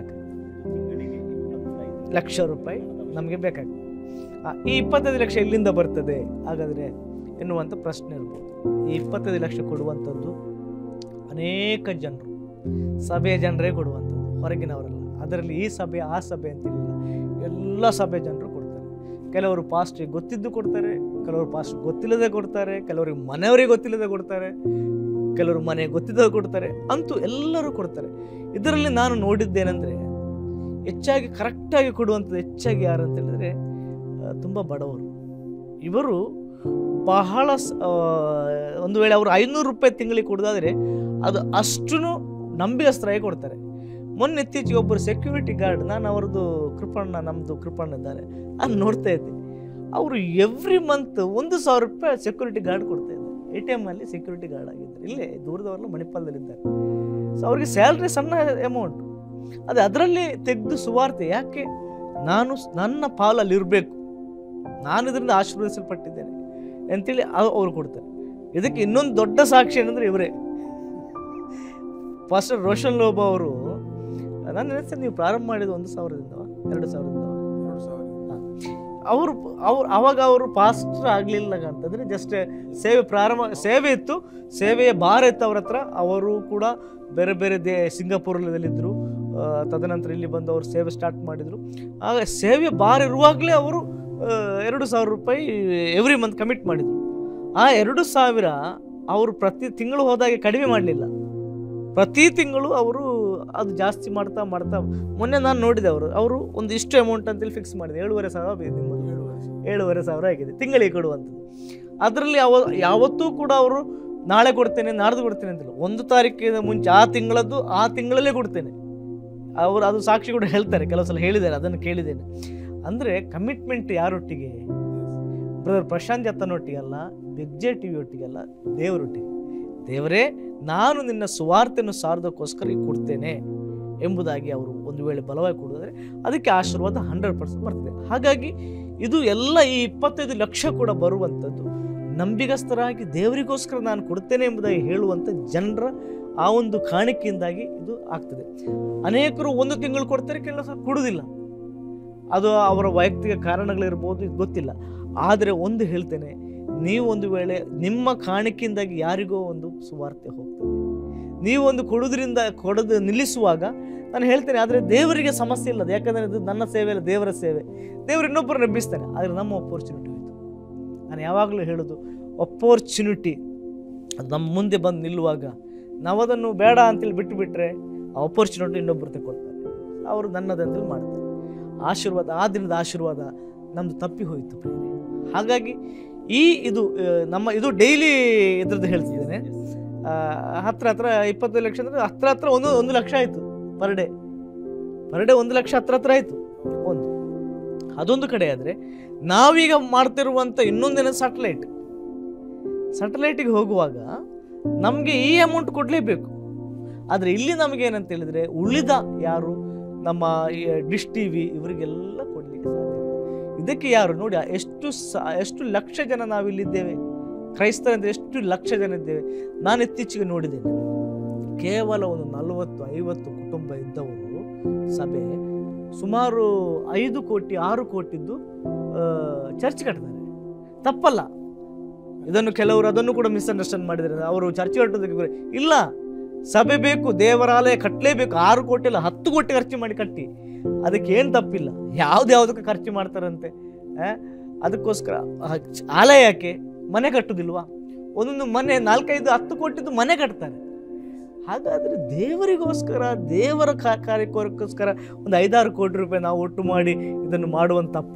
[SPEAKER 3] ಬೇಕಾಗ್ತದೆ ಲಕ್ಷ ರೂಪಾಯಿ ನಮಗೆ ಬೇಕಾಗ್ತದೆ ಆ, ಈ ಇಪ್ಪತ್ತೈದು ಲಕ್ಷ ಎಲ್ಲಿಂದ ಬರ್ತದೆ ಹಾಗಾದರೆ ಎನ್ನುವಂಥ ಪ್ರಶ್ನೆ ಇರ್ಬೋದು ಈ ಇಪ್ಪತ್ತೈದು ಲಕ್ಷ ಕೊಡುವಂಥದ್ದು ಅನೇಕ ಜನರು ಸಭೆಯ ಜನರೇ ಕೊಡುವಂಥದ್ದು ಹೊರಗಿನವರಲ್ಲ ಅದರಲ್ಲಿ ಈ ಸಭೆ ಆ ಸಭೆ ಅಂತೇಳಿಲ್ಲ ಎಲ್ಲ ಸಭೆ ಜನರು ಕೊಡ್ತಾರೆ ಕೆಲವರು ಪಾಸ್ಟ್ರಿಗೆ ಗೊತ್ತಿದ್ದು ಕೊಡ್ತಾರೆ ಕೆಲವರು ಪಾಸ್ಟ್ ಗೊತ್ತಿಲ್ಲದೆ ಕೊಡ್ತಾರೆ ಕೆಲವರಿಗೆ ಮನೆಯವರಿಗೆ ಗೊತ್ತಿಲ್ಲದೆ ಕೊಡ್ತಾರೆ ಕೆಲವರು ಮನೆ ಗೊತ್ತಿದ್ದವರು ಕೊಡ್ತಾರೆ ಅಂತೂ ಎಲ್ಲರೂ ಕೊಡ್ತಾರೆ ಇದರಲ್ಲಿ ನಾನು ನೋಡಿದ್ದೇನೆಂದರೆ ಹೆಚ್ಚಾಗಿ ಕರೆಕ್ಟಾಗಿ ಕೊಡುವಂಥದ್ದು ಹೆಚ್ಚಾಗಿ ಯಾರು ಅಂತ ಹೇಳಿದ್ರೆ ತುಂಬ ಬಡವರು ಇವರು ಬಹಳ ಸ- ಆ, ಒಂದು ವೇಳೆ ಅವರು ಐನೂರು ರೂಪಾಯಿ ತಿಂಗಳಿಗೆ ಕೊಡೋದಾದರೆ ಅದು ಅಷ್ಟು ನಂಬಿಗಸ್ತರಾಗಿ ಕೊಡ್ತಾರೆ ಮೊನ್ನೆ ಇತ್ತೀಚೆಗೆ ಒಬ್ಬರು ಸೆಕ್ಯೂರಿಟಿ ಗಾರ್ಡ್ ನಾನು ಅವ್ರದ್ದು ಕೃಪಣ್ಣ ನಮ್ಮದು ಕೃಪಣ್ಣ ಇದ್ದಾರೆ ಅದು ನೋಡ್ತಾ ಇದ್ದೆ ಅವರು ಎವ್ರಿ ಮಂತ್ ಒಂದು ಸಾವಿರ ರೂಪಾಯಿ ಸೆಕ್ಯೂರಿಟಿ ಗಾರ್ಡ್ ಕೊಡ್ತಾ ಇದ್ದಾರೆ ಎ ಟಿ ಎಮ್ಮಲ್ಲಿ ಸೆಕ್ಯೂರಿಟಿ ಗಾರ್ಡ್ ಆಗಿದ್ದಾರೆ ಇಲ್ಲೇ ದೂರದವರೆಲ್ಲ ಮಣಿಪಾಲದಲ್ಲಿದ್ದಾರೆ ಸೊ ಅವ್ರಿಗೆ ಸ್ಯಾಲ್ರಿ ಸಣ್ಣ ಅಮೌಂಟ್ ಅದೇ ಅದರಲ್ಲಿ ತೆಗೆದು ಸುವಾರ್ತೆ ಯಾಕೆ ನಾನು ಸ್- ನನ್ನ ಪಾಲಲ್ಲಿ ಇರಬೇಕು ನಾನು ಇದರಿಂದ ಆಶೀರ್ವದಿಸಲ್ಪಟ್ಟಿದ್ದೇನೆ ಅಂತೇಳಿ ಅವ್- ಅವ್ರು ಕೊಡ್ತಾರೆ ಇದಕ್ಕೆ ಇನ್ನೊಂದು ದೊಡ್ಡ ಸಾಕ್ಷಿ ಏನಂದ್ರೆ ಇವರೇ ಪಾಸ್ಟರ್ ರೋಷನ್ ಲೋಬ ಅವರು ನಾನು ನೆನೆಸ್ತೇನೆ ನೀವು ಪ್ರಾರಂಭ ಮಾಡಿದ ಒಂದು ಸಾವಿರದಿಂದವ ಎರಡು ಸಾವಿರದಿಂದವ ಅವರು ಅವ್ರು ಅವಾಗ ಅವರು ಪಾಸ್ಟರ್ ಆಗಲಿಲ್ಲ ಅಂತಂದರೆ ಜಸ್ಟ್ ಸೇವೆ ಪ್ರಾರಂಭ ಸೇವೆ ಇತ್ತು ಸೇವೆಯ ಭಾರ ಇತ್ತು ಅವ್ರ ಹತ್ರ ಅವರು ಕೂಡ ಬೇರೆ ಬೇರೆ ದೇ ಸಿಂಗಾಪುರದಲ್ಲಿದ್ದರು ಆ, ತದನಂತರ ಇಲ್ಲಿ ಬಂದು ಅವರು ಸೇವೆ ಸ್ಟಾರ್ಟ್ ಮಾಡಿದರು ಆಗ ಸೇವೆ ಭಾರ ಇರುವಾಗಲೇ ಅವರು ಆ, ಎರಡು ಸಾವಿರ ರೂಪಾಯಿ ಎವ್ರಿ ಮಂತ್ ಕಮಿಟ್ ಮಾಡಿದರು ಆ ಎರಡು ಸಾವಿರ ಅವರು ಪ್ರತಿ ತಿಂಗಳು ಹೋದಾಗೆ ಕಡಿಮೆ ಮಾಡಲಿಲ್ಲ ಪ್ರತಿ ತಿಂಗಳು ಅವರು ಅದು ಜಾಸ್ತಿ ಮಾಡ್ತಾ ಮಾಡ್ತಾ ಮೊನ್ನೆ ನಾನು ನೋಡಿದೆ ಅವರು ಅವರು ಒಂದು ಇಷ್ಟು ಅಮೌಂಟ್ ಅಂತೇಳಿ ಫಿಕ್ಸ್ ಮಾಡಿದೆ ಏಳುವರೆ ಸಾವಿರ ಬೇಕು ನಿಮ್ಮದು ಏಳುವರೆ ಸಾವಿರ ಆಗಿದೆ ತಿಂಗಳಿಗೆ ಕೊಡುವಂಥದ್ದು ಅದರಲ್ಲಿ ಅವ ಯಾವತ್ತೂ ಕೂಡ ಅವರು ನಾಳೆ ಕೊಡ್ತೇನೆ ನಾಡ್ದು ಕೊಡ್ತೇನೆ ಅಂತಿಲ್ಲ ಒಂದು ತಾರೀಕಿನ ಮುಂಚೆ ಆ ತಿಂಗಳದ್ದು ಆ ತಿಂಗಳಲ್ಲೇ ಕೊಡ್ತೇನೆ ಅವರು ಅದು ಸಾಕ್ಷಿ ಕೂಡ ಹೇಳ್ತಾರೆ ಕೆಲವು ಸಲ ಹೇಳಿದ್ದಾರೆ ಅದನ್ನು ಕೇಳಿದ್ದೇನೆ ಅಂದರೆ ಕಮಿಟ್ಮೆಂಟ್ ಯಾರೊಟ್ಟಿಗೆ ಬ್ರದರ್ ಪ್ರಶಾಂತ್ ಜತ್ತನೊಟ್ಟಿಗಲ್ಲ ಬಿಗ್ಜೆ ಟಿ ವಿ ಒಟ್ಟಿಗಲ್ಲ ದೇವರೊಟ್ಟಿಗೆ ದೇವರೇ ನಾನು ನಿನ್ನ ಸುವಾರ್ತೆಯನ್ನು ಸಾರೋದಕ್ಕೋಸ್ಕರ ಈಗ ಕೊಡ್ತೇನೆ ಎಂಬುದಾಗಿ ಅವರು ಒಂದು ವೇಳೆ ಬಲವಾಗಿ ಕೊಡಿದ್ರೆ ಅದಕ್ಕೆ ಆಶೀರ್ವಾದ ಹಂಡ್ರೆಡ್ ಪರ್ಸೆಂಟ್ ಬರ್ತದೆ ಹಾಗಾಗಿ ಇದು ಎಲ್ಲ ಈ ಇಪ್ಪತ್ತೈದು ಲಕ್ಷ ಕೂಡ ಬರುವಂಥದ್ದು ನಂಬಿಗಸ್ತರಾಗಿ ದೇವರಿಗೋಸ್ಕರ ನಾನು ಕೊಡ್ತೇನೆ ಎಂಬುದಾಗಿ ಹೇಳುವಂಥ ಜನರ ಆ ಒಂದು ಕಾಣಿಕೆಯಿಂದಾಗಿ ಇದು ಆಗ್ತದೆ ಅನೇಕರು ಒಂದು ತಿಂಗಳು ಕೊಡ್ತಾರೆ ಕೆಲವು ಸಲ ಕೊಡುವುದಿಲ್ಲ ಅದು ಅವರ ವೈಯಕ್ತಿಕ ಕಾರಣಗಳಿರ್ಬೋದು ಇದು ಗೊತ್ತಿಲ್ಲ ಆದರೆ ಒಂದು ಹೇಳ್ತೇನೆ ನೀವು ಒಂದು ವೇಳೆ ನಿಮ್ಮ ಕಾಣಿಕೆಯಿಂದಾಗಿ ಯಾರಿಗೋ ಒಂದು ಸುವಾರ್ತೆ ಹೋಗ್ತದೆ ನೀವು ಒಂದು ಕೊಡೋದ್ರಿಂದ ಕೊಡೋದು ನಿಲ್ಲಿಸುವಾಗ ನಾನು ಹೇಳ್ತೇನೆ ಆದರೆ ದೇವರಿಗೆ ಸಮಸ್ಯೆ ಇಲ್ಲ ಅದು ಯಾಕಂದರೆ ಇದು ನನ್ನ ಸೇವೆ ಅಲ್ಲ ದೇವರ ಸೇವೆ ದೇವರು ಇನ್ನೊಬ್ಬರು ನೆಬ್ಬಿಸ್ತಾನೆ ಆದರೆ ನಮ್ಮ ಅಪೋರ್ಚುನಿಟಿ ಇದು ನಾನು ಯಾವಾಗಲೂ ಹೇಳೋದು ಅಪೋರ್ಚುನಿಟಿ ಅದು ನಮ್ಮ ಮುಂದೆ ಬಂದು ನಿಲ್ಲುವಾಗ ನಾವು ಅದನ್ನು ಬೇಡ ಅಂತೇಳಿ ಬಿಟ್ಟು ಬಿಟ್ಟರೆ ಆ ಅಪೋರ್ಚುನಿಟಿ ಇನ್ನೊಬ್ಬರು ತಗೊಳ್ತಾರೆ ಅವರು ನನ್ನದಂತೇಳಿ ಮಾಡ್ತಾರೆ ಆಶೀರ್ವಾದ ಆ ದಿನದ ಆಶೀರ್ವಾದ ನಮ್ಮದು ತಪ್ಪಿ ಹೋಯಿತು ಪ್ರಿಯರೇ. ಹಾಗಾಗಿ ಈ ಇದು ಆ, ನಮ್ಮ ಇದು ಡೈಲಿ ಇದ್ರದ್ದು ಹೇಳ್ತಿದ್ದೇನೆ ಆ, ಹತ್ರ ಹತ್ರ ಇಪ್ಪತ್ತೈದು ಲಕ್ಷ ಅಂದರೆ ಹತ್ರ ಹತ್ರ ಒಂದು ಒಂದು ಲಕ್ಷ ಆಯಿತು ಪರ್ ಡೇ ಪರ್ ಡೇ ಒಂದು ಲಕ್ಷ ಹತ್ರ ಹತ್ರ ಆಯಿತು ಒಂದು ಅದೊಂದು ಕಡೆ ಆದರೆ ನಾವೀಗ ಮಾಡ್ತಿರುವಂಥ ಇನ್ನೊಂದೇನ ಸ್ಯಾಟಲೈಟ್ ಸ್ಯಾಟಲೈಟಿಗೆ ಹೋಗುವಾಗ ನಮಗೆ ಈ ಅಮೌಂಟ್ ಕೊಡಲೇಬೇಕು ಆದರೆ ಇಲ್ಲಿ ನಮಗೆ ಏನಂತ ಹೇಳಿದರೆ ಉಳಿದ ಯಾರು ನಮ್ಮ ಈ ಡಿಶ್ ಟಿ ವಿ ಇವರಿಗೆಲ್ಲ ಕೊಡಲಿಕ್ಕೆ ಸಾಧ್ಯ ಇದೆ. ಇದಕ್ಕೆ ಯಾರು ನೋಡಿ ಎಷ್ಟು ಸ ಎಷ್ಟು ಲಕ್ಷ ಜನ ನಾವಿಲ್ಲಿದ್ದೇವೆ ಕ್ರೈಸ್ತರಂದ್ರೆ ಎಷ್ಟು ಲಕ್ಷ ಜನ ಇದ್ದೇವೆ ನಾನು ಇತ್ತೀಚೆಗೆ ನೋಡಿದ್ದೇನೆ ಕೇವಲ ಒಂದು ನಲವತ್ತು ಐವತ್ತು ಕುಟುಂಬ ಇದ್ದವರು ಸಭೆ ಸುಮಾರು ಐದು ಕೋಟಿ ಆರು ಕೋಟಿದ್ದು ಆ, ಚರ್ಚ್ ಕಟ್ತಾರೆ ತಪ್ಪಲ್ಲ ಇದನ್ನು ಕೆಲವರು ಅದನ್ನು ಕೂಡ ಮಿಸ್ಅಂಡರ್ಸ್ಟ್ಯಾಂಡ್ ಮಾಡಿದ್ದಾರೆ ಅವರು ಚರ್ಚ್ ಕಟ್ಟೋದಕ್ಕೆ ಗುರಿ- ಇಲ್ಲ ಸಭೆ ಬೇಕು ದೇವರಾಲಯ ಕಟ್ಟಲೇಬೇಕು ಆರು ಕೋಟಿ ಅಲ್ಲ ಹತ್ತು ಕೋಟಿ ಖರ್ಚು ಮಾಡಿ ಕಟ್ಟಿ ಅದಕ್ಕೆ ಏನು ತಪ್ಪಿಲ್ಲ ಯಾವ್ದು ಯಾವುದಕ್ಕೆ ಖರ್ಚು ಮಾಡ್ತಾರಂತೆ ಆ? ಅದಕ್ಕೋಸ್ಕರ ಆ, ಚ- ಆಲಯ ಯಾಕೆ ಮನೆ ಕಟ್ಟುದಿಲ್ವಾ ಒಂದೊಂದು ಮನೆ ನಾಲ್ಕೈದು ಹತ್ತು ಕೋಟಿದ್ದು ಮನೆ ಕಟ್ತಾರೆ ಹಾಗಾದರೆ ದೇವರಿಗೋಸ್ಕರ ದೇವರ ಕಾ- ಕಾರ್ಯಕ್ಕೋಸ್ಕರ ಒಂದು ಐದಾರು ಕೋಟಿ ರೂಪಾಯಿ ನಾವು ಒಟ್ಟು ಮಾಡಿ ಇದನ್ನು ಮಾಡುವಂತ ತಪ್ಪ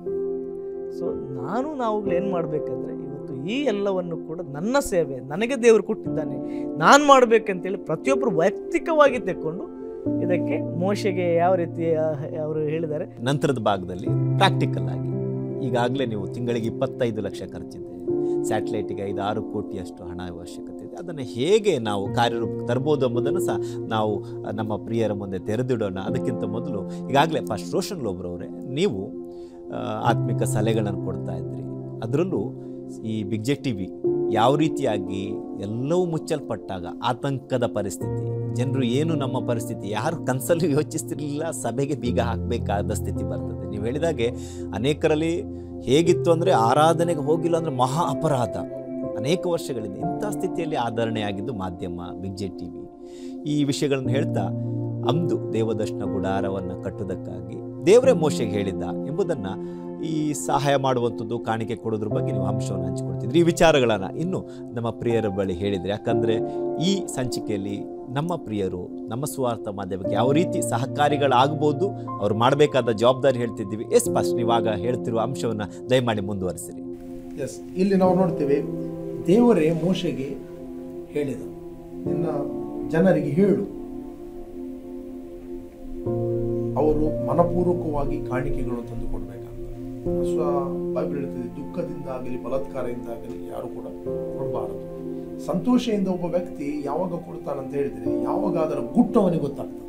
[SPEAKER 3] ಸೊ ನಾನು ನಾವುಗಳು ಏನು ಮಾಡಬೇಕಂದ್ರೆ ಇವತ್ತು ಈ ಎಲ್ಲವನ್ನು ಕೂಡ ನನ್ನ ಸೇವೆ ನನಗೆ ದೇವರು ಕೊಟ್ಟಿದ್ದಾನೆ ನಾನು ಮಾಡಬೇಕಂತೇಳಿ ಪ್ರತಿಯೊಬ್ಬರು ವೈಯಕ್ತಿಕವಾಗಿ ತೆಕ್ಕೊಂಡು ಇದಕ್ಕೆ ಮೋಶೆಗೆ ಯಾವ ರೀತಿ ಅವರು ಹೇಳಿದ್ದಾರೆ
[SPEAKER 1] ನಂತರದ ಭಾಗದಲ್ಲಿ ಪ್ರಾಕ್ಟಿಕಲ್ ಆಗಿ ಈಗಾಗಲೇ ನೀವು ತಿಂಗಳಿಗೆ ಇಪ್ಪತ್ತೈದು ಲಕ್ಷ ಖರ್ಚಿದೆ ಸ್ಯಾಟಲೈಟಿಗೆ ಐದು ಆರು ಕೋಟಿಯಷ್ಟು ಹಣ ಅವಶ್ಯಕತೆ ಇದೆ ಅದನ್ನು ಹೇಗೆ ನಾವು ಕಾರ್ಯರೂಪಕ್ಕೆ ತರ್ಬೋದು ಎಂಬುದನ್ನು ಸಹ ನಾವು ಆ, ನಮ್ಮ ಪ್ರಿಯರ ಮುಂದೆ ತೆರೆದಿಡೋಣ ಅದಕ್ಕಿಂತ ಮೊದಲು ಈಗಾಗಲೇ ಫಸ್ಟ್ ರೋಷನ್ ಲೋಬ್ರವರೇ ನೀವು ಆ, ಆತ್ಮಿಕ ಸಲಹೆಗಳನ್ನು ಕೊಡ್ತಾ ಇದ್ರಿ ಅದರಲ್ಲೂ ಈ ಬಿಗ್ ಟಿ ವಿ ಯಾವ ರೀತಿಯಾಗಿ ಎಲ್ಲವೂ ಮುಚ್ಚಲ್ಪಟ್ಟಾಗ ಆತಂಕದ ಪರಿಸ್ಥಿತಿ ಜನರು ಏನು ನಮ್ಮ ಪರಿಸ್ಥಿತಿ ಯಾರು ಕನಸಲ್ಲೂ ಯೋಚಿಸ್ತಿರ್ಲಿಲ್ಲ ಸಭೆಗೆ ಬೀಗ ಹಾಕಬೇಕಾದ ಸ್ಥಿತಿ ಬರ್ತದೆ ನೀವು ಹೇಳಿದಾಗೆ ಅನೇಕರಲ್ಲಿ ಹೇಗಿತ್ತು ಅಂದರೆ ಆರಾಧನೆಗೆ ಹೋಗಿಲ್ಲ ಅಂದರೆ ಮಹಾ ಅಪರಾಧ ಅನೇಕ ವರ್ಷಗಳಿಂದ ಇಂಥ ಸ್ಥಿತಿಯಲ್ಲಿ ಆಧರಣೆಯಾಗಿದ್ದು ಮಾಧ್ಯಮ ಬಿಗ್ ಜೆ ಟಿ ವಿ ಈ ವಿಷಯಗಳನ್ನು ಹೇಳ್ತಾ ಅಂದು ದೇವದರ್ಶನ ಗುಡಾರವನ್ನು ಕಟ್ಟುವುದಕ್ಕಾಗಿ ದೇವರೇ ಮೋಶೆಗೆ ಹೇಳಿದ್ದ ಎಂಬುದನ್ನು ಈ ಸಹಾಯ ಮಾಡುವಂಥದ್ದು ಕಾಣಿಕೆ ಕೊಡೋದ್ರ ಬಗ್ಗೆ ನೀವು ಅಂಶವನ್ನು ಹಂಚಿಕೊಡ್ತಿದ್ರಿ ಈ ವಿಚಾರಗಳನ್ನು ಇನ್ನು ನಮ್ಮ ಪ್ರಿಯರ ಬಳಿ ಹೇಳಿದರೆ ಯಾಕಂದರೆ ಈ ಸಂಚಿಕೆಯಲ್ಲಿ ನಮ್ಮ ಪ್ರಿಯರು ನಮ್ಮ ಸ್ವಾರ್ಥ ಮಾಧ್ಯಮಕ್ಕೆ ಯಾವ ರೀತಿ ಸಹಕಾರಿಗಳಾಗ್ಬೋದು ಅವ್ರು ಮಾಡಬೇಕಾದ ಜವಾಬ್ದಾರಿ ಹೇಳ್ತಿದ್ದೀವಿ ಎಸ್ ಫಸ್ಟ್ ನೀವಾಗ ಹೇಳ್ತಿರುವ ಅಂಶವನ್ನು ದಯಮಾಡಿ ಮುಂದುವರಿಸಿರಿ
[SPEAKER 2] ಎಸ್ ಇಲ್ಲಿ ನಾವು ನೋಡ್ತೇವೆ ದೇವರೇ ಮೋಶೆಗೆ ಹೇಳಿದ ನಿನ್ನ ಜನರಿಗೆ ಹೇಳು ಅವರು ಮನಪೂರ್ವಕವಾಗಿ ಕಾಣಿಕೆಗಳನ್ನು ತಂದು ಕೊಡ್ಬೇಕಂತ ಸ್ವ ಬೈಬಲ್ ಹೇಳ್ತದೆ ದುಃಖದಿಂದ ಆಗಲಿ ಬಲಾತ್ಕಾರದಿಂದ ಆಗಲಿ ಯಾರು ಕೂಡ ಕೊಡಬಾರದು ಸಂತೋಷದಿಂದ ಒಬ್ಬ ವ್ಯಕ್ತಿ ಯಾವಾಗ ಕೊಡ್ತಾನಂತ ಹೇಳಿದ್ರೆ ಯಾವಾಗ ಅದರ ಗುಟ್ಟು ಅವನಿಗೆ ಗೊತ್ತಾಗ್ತದೆ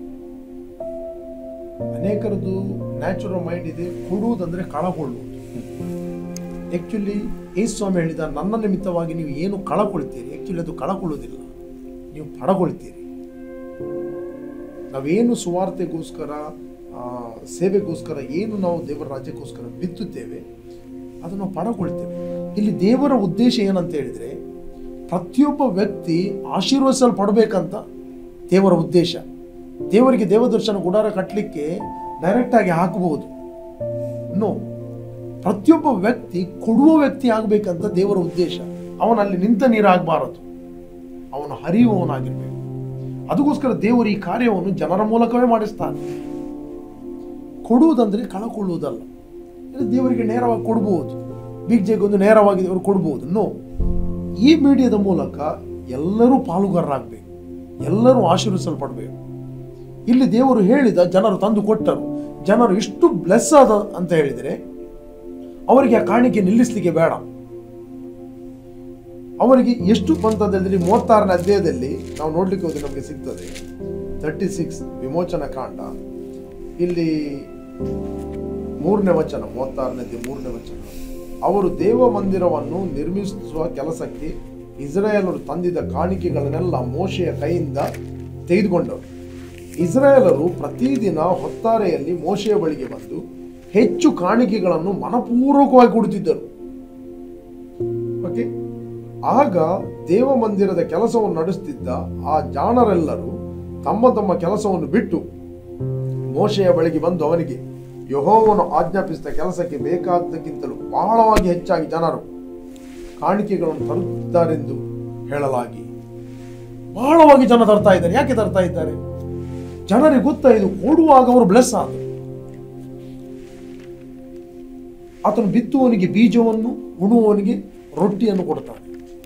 [SPEAKER 2] ಅನೇಕರದ್ದು ನ್ಯಾಚುರಲ್ ಮೈಂಡ್ ಇದೆ ಕೊಡುವುದಂದ್ರೆ ಕಳಕೊಳ್ಳುವುದು ಆಕ್ಚುಲಿ ಯೇಸು ಸ್ವಾಮಿ ಹೇಳಿದ ನನ್ನ ನಿಮಿತ್ತವಾಗಿ ನೀವು ಏನು ಕಳಕೊಳ್ತೀರಿ ಆಕ್ಚುಲಿ ಅದು ಕಳಕೊಳ್ಳುವುದಿಲ್ಲ ನೀವು ಪಡಗೊಳ್ತೀರಿ ನಾವೇನು ಸುವಾರ್ತೆಗೋಸ್ಕರ ಆ, ಸೇವೆಗೋಸ್ಕರ ಏನು ನಾವು ದೇವರ ರಾಜ್ಯಕ್ಕೋಸ್ಕರ ಬಿತ್ತುತ್ತೇವೆ ಅದನ್ನು ನಾವು ಪಡಕೊಳ್ತೇವೆ ಇಲ್ಲಿ ದೇವರ ಉದ್ದೇಶ ಏನಂತ ಹೇಳಿದ್ರೆ ಪ್ರತಿಯೊಬ್ಬ ವ್ಯಕ್ತಿ ಆಶೀರ್ವದಿಸಲ್ಪಡಬೇಕಂತ ದೇವರ ಉದ್ದೇಶ ದೇವರಿಗೆ ದೇವದರ್ಶನ ಗುಡಾರ ಕಟ್ಟಲಿಕ್ಕೆ ಡೈರೆಕ್ಟ್ ಆಗಿ ಹಾಕಬಹುದು ನೋ ಪ್ರತಿಯೊಬ್ಬ ವ್ಯಕ್ತಿ ಕೊಡುವ ವ್ಯಕ್ತಿ ಆಗಬೇಕಂತ ದೇವರ ಉದ್ದೇಶ ಅವನಲ್ಲಿ ನಿಂತ ನೀರಾಗಬಾರದು ಅವನು ಹರಿಯುವವನಾಗಿರ್ಬೇಕು ಅದಕ್ಕೋಸ್ಕರ ದೇವರು ಈ ಕಾರ್ಯವನ್ನು ಜನರ ಮೂಲಕವೇ ಮಾಡಿಸ್ತಾನೆ ಕೊಡುವುದಂದ್ರೆ ಕಳಕೊಳ್ಳುವುದಲ್ಲ ಇದು ದೇವರಿಗೆ ನೇರವಾಗಿ ಕೊಡ್ಬೋದು ಬಿಗ್ ಜೆಗೆ ಒಂದು ನೇರವಾಗಿ ದೇವರು ಕೊಡ್ಬೋದು ನೋ ಈ ಮೀಡಿಯಾದ ಮೂಲಕ ಎಲ್ಲರೂ ಪಾಲುಗಾರರಾಗಬೇಕು ಎಲ್ಲರೂ ಆಶೀರ್ವಿಸಲ್ಪಡಬೇಕು ಇಲ್ಲಿ ದೇವರು ಹೇಳಿದ ಜನರು ತಂದು ಕೊಟ್ಟರು ಜನರು ಇಷ್ಟು ಬ್ಲೆಸ್ ಆದ ಅಂತ ಹೇಳಿದರೆ ಅವರಿಗೆ ಆ ಕಾಣಿಕೆ ನಿಲ್ಲಿಸಲಿಕ್ಕೆ ಬೇಡ ಅವರಿಗೆ ಎಷ್ಟು ಬಂತ ಅಂತ ಹೇಳಿದ್ರೆ ಮೂವತ್ತಾರನೇ ಅಧ್ಯಾಯದಲ್ಲಿ ನಾವು ನೋಡ್ಲಿಕ್ಕೆ ಹೋದ್ರೆ ನಮಗೆ ಸಿಗ್ತದೆ ತರ್ಟಿ ಸಿಕ್ಸ್ ವಿಮೋಚನ ಕಾಂಡ ಇಲ್ಲಿ ಮೂರನೇ ವಚನ ಮೂವತ್ತಾರನೇ ಮೂರನೇ ವಚನ ಅವರು ದೇವ ಮಂದಿರವನ್ನು ನಿರ್ಮಿಸುವ ಕೆಲಸಕ್ಕೆ ಇಸ್ರಾಯೇಲರು ತಂದಿದ್ದ ಕಾಣಿಕೆಗಳನ್ನೆಲ್ಲ ಮೋಶೆಯ ಕೈಯಿಂದ ತೆಗೆದುಕೊಂಡರು ಇಸ್ರಾಯೇಲರು ಪ್ರತಿದಿನ ಹೊತ್ತಾರೆಯಲ್ಲಿ ಮೋಶೆಯ ಬಳಿಗೆ ಬಂದು ಹೆಚ್ಚು ಕಾಣಿಕೆಗಳನ್ನು ಮನಪೂರ್ವಕವಾಗಿ ಕೊಡುತ್ತಿದ್ದರು ಓಕೆ ಆಗ ದೇವ ಮಂದಿರದ ಕೆಲಸವನ್ನು ನಡೆಸುತ್ತಿದ್ದ ಆ ಜಾಣರೆಲ್ಲರೂ ತಮ್ಮ ತಮ್ಮ ಕೆಲಸವನ್ನು ಬಿಟ್ಟು ಮೋಶೆಯ ಬಳಿಗೆ ಬಂದು ಅವನಿಗೆ ಯಹೋವನು ಆಜ್ಞಾಪಿಸಿದ ಕೆಲಸಕ್ಕೆ ಬೇಕಾದ್ದಕ್ಕಿಂತಲೂ ಬಹಳವಾಗಿ ಹೆಚ್ಚಾಗಿ ಜನರು ಕಾಣಿಕೆಗಳನ್ನು ತರುತ್ತಿದ್ದಾರೆಂದು ಹೇಳಲಾಗಿ ಬಹಳವಾಗಿ ಜನ ತರ್ತಾ ಇದ್ದಾರೆ ಯಾಕೆ ತರ್ತಾ ಇದ್ದಾರೆ ಜನರಿಗೆ ಗೊತ್ತಾಯಿತು ಕೊಡುವಾಗ ಅವರು ಬ್ಲೆಸ್ ಆದರು ಆತನು ಬಿತ್ತುವವನಿಗೆ ಬೀಜವನ್ನು ಉಣುವವನಿಗೆ ರೊಟ್ಟಿಯನ್ನು ಕೊಡ್ತಾನೆ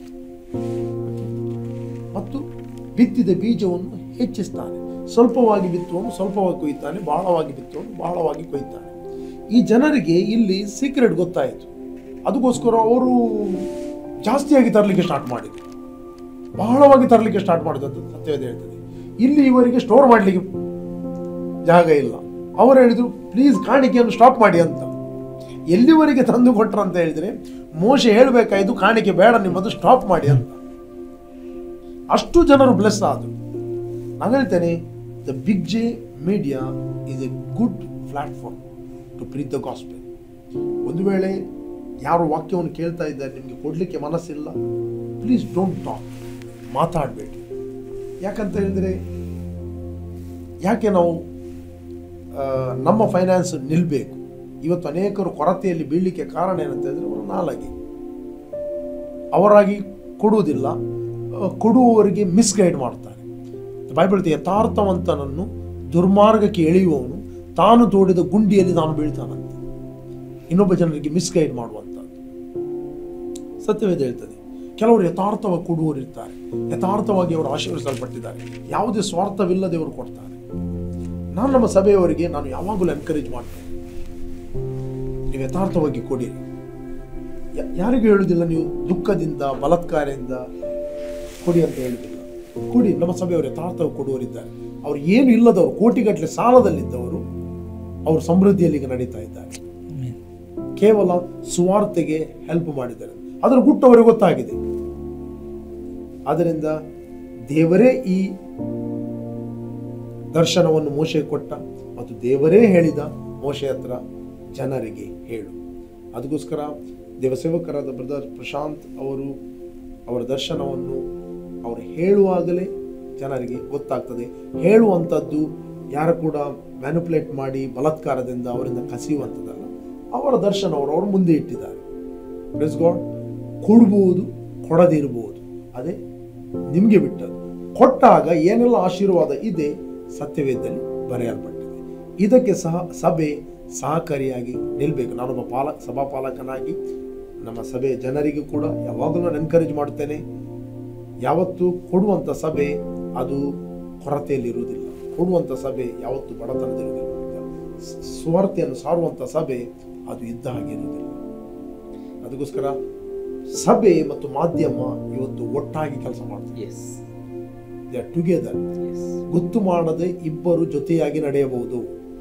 [SPEAKER 2] ಮತ್ತು ಬಿತ್ತಿದ ಬೀಜವನ್ನು ಹೆಚ್ಚಿಸ್ತಾನೆ ಸ್ವಲ್ಪವಾಗಿ ಬಿತ್ತುವನು ಸ್ವಲ್ಪವಾಗಿ ಕೊಯ್ತಾನೆ ಬಹಳವಾಗಿ ಬಿತ್ತುವನು ಬಹಳವಾಗಿ ಕೊಯ್ತಾನೆ ಈ ಜನರಿಗೆ ಇಲ್ಲಿ ಸೀಕ್ರೆಟ್ ಗೊತ್ತಾಯಿತು ಅದಕ್ಕೋಸ್ಕರ ಅವರು ಜಾಸ್ತಿಯಾಗಿ ತರಲಿಕ್ಕೆ ಸ್ಟಾರ್ಟ್ ಮಾಡಿದ್ರು ಬಹಳವಾಗಿ ತರಲಿಕ್ಕೆ ಸ್ಟಾರ್ಟ್ ಮಾಡಿದ್ದು ಅಂತ ಸತ್ಯವೇದ ಹೇಳ್ತದೆ ಇಲ್ಲಿ ಇವರಿಗೆ ಸ್ಟೋರ್ ಮಾಡಲಿಕ್ಕೆ ಜಾಗ ಇಲ್ಲ ಅವರು ಹೇಳಿದ್ರು ಪ್ಲೀಸ್ ಕಾಣಿಕೆಯನ್ನು ಸ್ಟಾಪ್ ಮಾಡಿ ಅಂತ ಎಲ್ಲಿವರೆಗೆ ತಂದು ಕೊಟ್ರು ಅಂತ ಹೇಳಿದ್ರೆ ಮೋಶೆ ಹೇಳಬೇಕಾಯ್ತು ಕಾಣಿಕೆ ಬೇಡ ನಿಮ್ಮದು ಸ್ಟಾಪ್ ಮಾಡಿ ಅಂತ ಅಷ್ಟು ಜನರು ಬ್ಲೆಸ್ ಆದರು ನಾನು ಹೇಳ್ತೇನೆ the big J media is a good platform to preach the gospel ಒಂದು ವೇಳೆ ಯಾರು ವಾಕ್ಯವನ್ನು ಕೇಳ್ತಾ ಇದ್ದಾರೆ ನಿಮಗೆ ಕೊಡಲಿಕ್ಕೆ ಮನಸ್ಸಿಲ್ಲ ಪ್ಲೀಸ್ ಡೋಂಟ್ ಟಾಕ್ ಮಾತಾಡಬೇಡಿ ಯಾಕಂತ ಹೇಳಿದರೆ ಯಾಕೆ ನಾವು ಆ, ನಮ್ಮ ಫೈನಾನ್ಸ್ ನಿಲ್ಲಬೇಕು ಇವತ್ತು ಅನೇಕರು ಕೊರತೆಯಲ್ಲಿ ಬೀಳಲಿಕ್ಕೆ ಕಾರಣ ಏನಂತ ಹೇಳಿದ್ರೆ ಅವರು ನಾಲಗೆ ಅವರಾಗಿ ಕೊಡುವುದಿಲ್ಲ ಆ, ಕೊಡುವವರಿಗೆ ಮಿಸ್ಗೈಡ್ ಮಾಡ್ತಾರೆ ಬೈಬಲ್ ಯಥಾರ್ಥವಂತನನ್ನು ದುರ್ಮಾರ್ಗಕ್ಕೆ ಎಳೆಯುವವನು ತಾನು ತೋಡಿದ ಗುಂಡಿಯಲ್ಲಿ ತಾನು ಬೀಳ್ತಾನಂತೆ ಇನ್ನೊಬ್ಬ ಜನರಿಗೆ ಮಿಸ್ಗೈಡ್ ಮಾಡುವಂಥದ್ದು ಸತ್ಯವೇದ ಹೇಳ್ತದೆ ಕೆಲವರು ಯಥಾರ್ಥವಾಗಿ ಕೊಡುವವರು ಇರ್ತಾರೆ ಯಥಾರ್ಥವಾಗಿ ಅವರು ಆಶೀರ್ವಿಸಲ್ಪಟ್ಟಿದ್ದಾರೆ ಯಾವುದೇ ಸ್ವಾರ್ಥವಿಲ್ಲದೆ ಅವರು ಕೊಡ್ತಾರೆ ನಾನು ನಮ್ಮ ಸಭೆಯವರಿಗೆ ನಾನು ಯಾವಾಗಲೂ ಎನ್ಕರೇಜ್ ಮಾಡ್ತೇನೆ ನೀವು ಯಥಾರ್ಥವಾಗಿ ಕೊಡಿರಿ ಯ- ಯಾರಿಗೂ ಹೇಳುವುದಿಲ್ಲ ನೀವು ದುಃಖದಿಂದ ಬಲಾತ್ಕಾರದಿಂದ ಕೊಡಿ ಅಂತ ಹೇಳುವುದಿಲ್ಲ ಕೊಡಿ ನಮ್ಮ ಸಭೆಯವರು ಯಥಾರ್ಥವಾಗಿ ಕೊಡುವರಿದ್ದಾರೆ ಅವ್ರು ಏನು ಇಲ್ಲದವರು ಕೋಟಿಗಟ್ಟಲೆ ಸಾಲದಲ್ಲಿದ್ದವರು ಅವರು ಸಮೃದ್ಧಿಯಲ್ಲಿ ಈಗ ನಡೀತಾ ಇದ್ದಾರೆ ಕೇವಲ ಸುವಾರ್ತೆಗೆ ಹೆಲ್ಪ್ ಮಾಡಿದ್ದಾರೆ ಅದರ ಗುಟ್ಟು ಅವರಿಗೆ ಗೊತ್ತಾಗಿದೆ ಆದ್ದರಿಂದ ದೇವರೇ ಈ ದರ್ಶನವನ್ನು ಮೋಶೆ ಕೊಟ್ಟ ಮತ್ತು ದೇವರೇ ಹೇಳಿದ ಮೋಶೆ ಹತ್ರ ಜನರಿಗೆ ಹೇಳು ಅದಕ್ಕೋಸ್ಕರ ದೇವಸೇವಕರಾದ ಬ್ರದರ್ ಪ್ರಶಾಂತ್ ಅವರು ಅವರ ದರ್ಶನವನ್ನು ಅವರು ಹೇಳುವಾಗಲೇ ಜನರಿಗೆ ಗೊತ್ತಾಗ್ತದೆ ಹೇಳುವಂಥದ್ದು ಯಾರು ಕೂಡ ಮ್ಯಾನುಪುಲೇಟ್ ಮಾಡಿ ಬಲಾತ್ಕಾರದಿಂದ ಅವರಿಂದ ಕಸಿಯುವಂಥದ್ದಲ್ಲ ಅವರ ದರ್ಶನ ಅವರು ಅವರು ಮುಂದೆ ಇಟ್ಟಿದ್ದಾರೆ ಪ್ರೆಸ್ ಗಾಡ್ ಕೊಡ್ಬೋದು ಕೊಡದಿರ್ಬೋದು ಅದೇ ನಿಮಗೆ ಬಿಟ್ಟದ್ದು ಕೊಟ್ಟಾಗ ಏನೆಲ್ಲ ಆಶೀರ್ವಾದ ಇದೆ ಸತ್ಯವೇದದಲ್ಲಿ ಬರೆಯಲ್ಪಟ್ಟಿದೆ ಇದಕ್ಕೆ ಸಹ ಸಭೆ ಸಹಕಾರಿಯಾಗಿ ನಿಲ್ಬೇಕು ನಾನೊಬ್ಬ ಪಾಲ ಸಭಾಪಾಲಕನಾಗಿ ನಮ್ಮ ಸಭೆ ಜನರಿಗೂ ಕೂಡ ಯಾವಾಗಲೂ ನಾನು ಎನ್ಕರೇಜ್ ಮಾಡ್ತೇನೆ ಯಾವತ್ತು ಕೊಡುವಂಥ ಸಭೆ ಅದು ಕೊರತೆಯಲ್ಲಿರುವುದಿಲ್ಲ ಕೊಡುವಂಥ ಸಭೆ ಯಾವತ್ತು ಬಡತನದಿರುವುದಿಲ್ಲ ಸ್- ಸುವಾರ್ತೆಯನ್ನು ಸಾರುವಂಥ ಸಭೆ ಅದು ಇದ್ದ ಹಾಗೆ ಇರುವುದಿಲ್ಲ ಅದಕ್ಕೋಸ್ಕರ ಸಭೆ ಮತ್ತು ಮಾಧ್ಯಮ ಇವತ್ತು ಒಟ್ಟಾಗಿ ಕೆಲಸ ಮಾಡ್ತಾರೆ
[SPEAKER 1] yes
[SPEAKER 2] they are together
[SPEAKER 1] yes
[SPEAKER 2] ಗೊತ್ತು ಮಾಡದೆ ಇಬ್ಬರು ಜೊತೆಯಾಗಿ ನಡೆಯಬಹುದು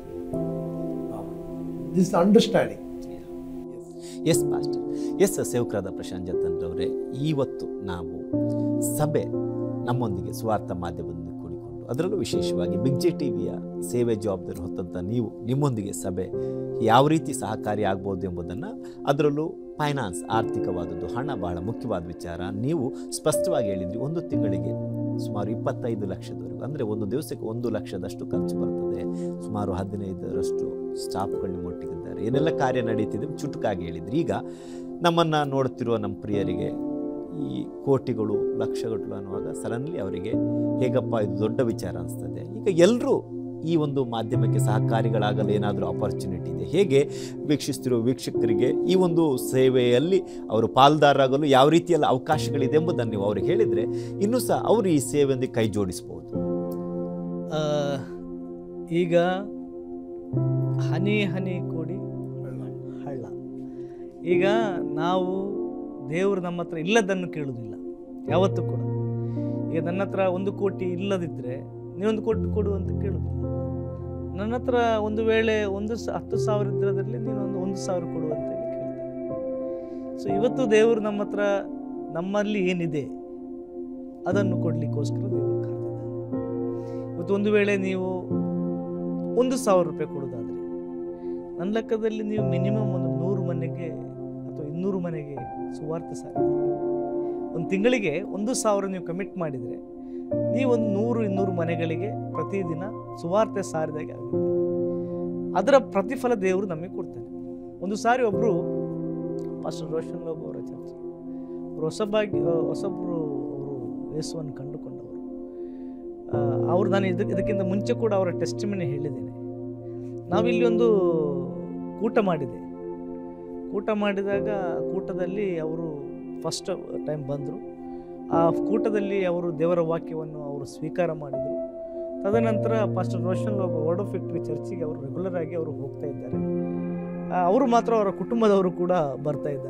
[SPEAKER 2] this understanding
[SPEAKER 1] yes pastor yes ಸೇವಕರಾದ ಪ್ರಶಾಂತ್ ಜತನ್ರವರೇ ಇವತ್ತು ನಾವು ಸಭೆ ನಮ್ಮೊಂದಿಗೆ ಸ್ವಾರ್ಥ ಮಾಧ್ಯಮದಿಂದ ಕೂಡಿಕೊಂಡು ಅದರಲ್ಲೂ ವಿಶೇಷವಾಗಿ ಬಿಗ್ ಜೆ ಟಿ ವಿಯ ಸೇವೆ ಜವಾಬ್ದಾರಿ ಹೊತ್ತಂಥ ನೀವು ನಿಮ್ಮೊಂದಿಗೆ ಸಭೆ ಯಾವ ರೀತಿ ಸಹಕಾರಿ ಆಗ್ಬೋದು ಎಂಬುದನ್ನು ಅದರಲ್ಲೂ ಫೈನಾನ್ಸ್ ಆರ್ಥಿಕವಾದದ್ದು ಹಣ ಬಹಳ ಮುಖ್ಯವಾದ ವಿಚಾರ ನೀವು ಸ್ಪಷ್ಟವಾಗಿ ಹೇಳಿದ್ರಿ ಒಂದು ತಿಂಗಳಿಗೆ ಸುಮಾರು ಇಪ್ಪತ್ತೈದು ಲಕ್ಷದವರೆಗೂ ಅಂದರೆ ಒಂದು ದಿವಸಕ್ಕೆ ಒಂದು ಲಕ್ಷದಷ್ಟು ಖರ್ಚು ಬರ್ತದೆ ಸುಮಾರು ಹದಿನೈದರಷ್ಟು ಸ್ಟಾಫ್ಗಳು ಒಟ್ಟಿಗಿದ್ದಾರೆ ಏನೆಲ್ಲ ಕಾರ್ಯ ನಡೀತಿದೆ ಚುಟುಕಾಗಿ ಹೇಳಿದ್ರಿ ಈಗ ನಮ್ಮನ್ನು ನೋಡುತ್ತಿರುವ ನಮ್ಮ ಪ್ರಿಯರಿಗೆ ಈ ಕೋಟಿಗಳು ಲಕ್ಷಗಟ್ಟಲು ಅನ್ನುವಾಗ ಸಡನ್ಲಿ ಅವರಿಗೆ ಹೇಗಪ್ಪ ಇದು ದೊಡ್ಡ ವಿಚಾರ ಅನಿಸ್ತದೆ ಈಗ ಎಲ್ಲರೂ ಈ ಒಂದು ಮಾಧ್ಯಮಕ್ಕೆ ಸಹಕಾರಿಗಳಾಗಲು ಏನಾದರೂ ಆಪರ್ಚುನಿಟಿ ಇದೆ ಹೇಗೆ ವೀಕ್ಷಿಸ್ತಿರುವ ವೀಕ್ಷಕರಿಗೆ ಈ ಒಂದು ಸೇವೆಯಲ್ಲಿ ಅವರು ಪಾಲ್ದಾರರಾಗಲು ಯಾವ ರೀತಿಯಲ್ಲ ಅವಕಾಶಗಳಿದೆ ಎಂಬುದನ್ನು ನೀವು ಅವ್ರಿಗೆ ಹೇಳಿದರೆ ಇನ್ನೂ ಸಹ ಅವರು ಈ ಸೇವೆಯೊಂದಿಗೆ ಕೈ ಜೋಡಿಸ್ಬೋದು
[SPEAKER 3] ಆ, ಈಗ ಹನಿ ಹನಿ ಕೂಡಿ ಹಳ್ಳ ಈಗ ನಾವು ದೇವರು ನಮ್ಮ ಹತ್ರ ಇಲ್ಲದನ್ನು ಕೇಳುವುದಿಲ್ಲ ಯಾವತ್ತೂ ಕೂಡ ಈಗ ನನ್ನ ಹತ್ರ ಒಂದು ಕೋಟಿ ಇಲ್ಲದಿದ್ದರೆ ನೀವೊಂದು ಕೋಟಿ ಕೊಡು ಅಂತ ಕೇಳುವುದಿಲ್ಲ ನನ್ನ ಹತ್ರ ಒಂದು ವೇಳೆ ಒಂದು ಸ ಹತ್ತು ಸಾವಿರ ಇದ್ರದಲ್ಲಿ ನೀನೊಂದು ಒಂದು ಸಾವಿರ ಕೊಡು ಅಂತ ಹೇಳಿ ಕೇಳ್ತಾರೆ ಸೊ ಇವತ್ತು ದೇವರು ನಮ್ಮ ಹತ್ರ ನಮ್ಮಲ್ಲಿ ಏನಿದೆ ಅದನ್ನು ಕೊಡಲಿಕ್ಕೋಸ್ಕರ ದೇವರು ಕರೆದಿದ್ದಾನೆ ಇವತ್ತು ಒಂದು ವೇಳೆ ನೀವು ಒಂದು ಸಾವಿರ ರೂಪಾಯಿ ಕೊಡೋದಾದರೆ ನನ್ನ ಲೆಕ್ಕದಲ್ಲಿ ನೀವು ಮಿನಿಮಮ್ ಒಂದು ನೂರು ಮನೆಗೆ ಅಥವಾ ಇನ್ನೂರು ಮನೆಗೆ ಸುವಾರ್ತೆ ಸಾರಿ ಒಂದು ತಿಂಗಳಿಗೆ ಒಂದು ಸಾವಿರ ನೀವು ಕಮಿಟ್ ಮಾಡಿದರೆ ನೀವೊಂದು ನೂರು ಇನ್ನೂರು ಮನೆಗಳಿಗೆ ಪ್ರತಿದಿನ ಸುವಾರ್ತೆ ಸಾರಿದಾಗೆ ಆಗುತ್ತೆ ಅದರ ಪ್ರತಿಫಲ ದೇವರು ನಮಗೆ ಕೊಡ್ತಾನೆ ಒಂದು ಸಾರಿ ಒಬ್ಬರು ಪಾಸ್ಟರ್ ರೋಷನ್ ಬಾಬು ಅವರ ಚರ್ಚೆ ಅವರು ಹೊಸಬಾಗಿ ಹೊಸಬ್ರು ಅವರು ಯೇಸುವನ್ನು ಕಂಡುಕೊಂಡವರು ಆ, ಅವರು ನಾನು ಇದಕ್ಕೆ ಇದಕ್ಕಿಂತ ಮುಂಚೆ ಕೂಡ ಅವರ ಟೆಸ್ಟಿಮನಿ ಹೇಳಿದ್ದೇನೆ ನಾವಿಲ್ಲಿ ಒಂದು ಕೂಟ ಮಾಡಿದೆ ಕೂಟ ಮಾಡಿದಾಗ ಕೂಟದಲ್ಲಿ ಅವರು ಫಸ್ಟ್ ಟೈಮ್ ಬಂದರು ಆ ಕೂಟದಲ್ಲಿ ಅವರು ದೇವರ ವಾಕ್ಯವನ್ನು ಅವರು ಸ್ವೀಕಾರ ಮಾಡಿದರು ತದನಂತರ ಪಾಸ್ಟರ್ ರೋಷನ್ ಒಬ್ಬ ವರ್ಡ್ ಆಫ್ ವಿಕ್ಟ್ರಿ ಚರ್ಚಿಗೆ ಅವರು ರೆಗ್ಯುಲರ್ ಆಗಿ ಅವರು ಹೋಗ್ತಾ ಇದ್ದಾರೆ ಆ, ಅವರು ಮಾತ್ರ ಅವರ ಕುಟುಂಬದವರು ಕೂಡ ಬರ್ತಾ ಇದ್ದಾರೆ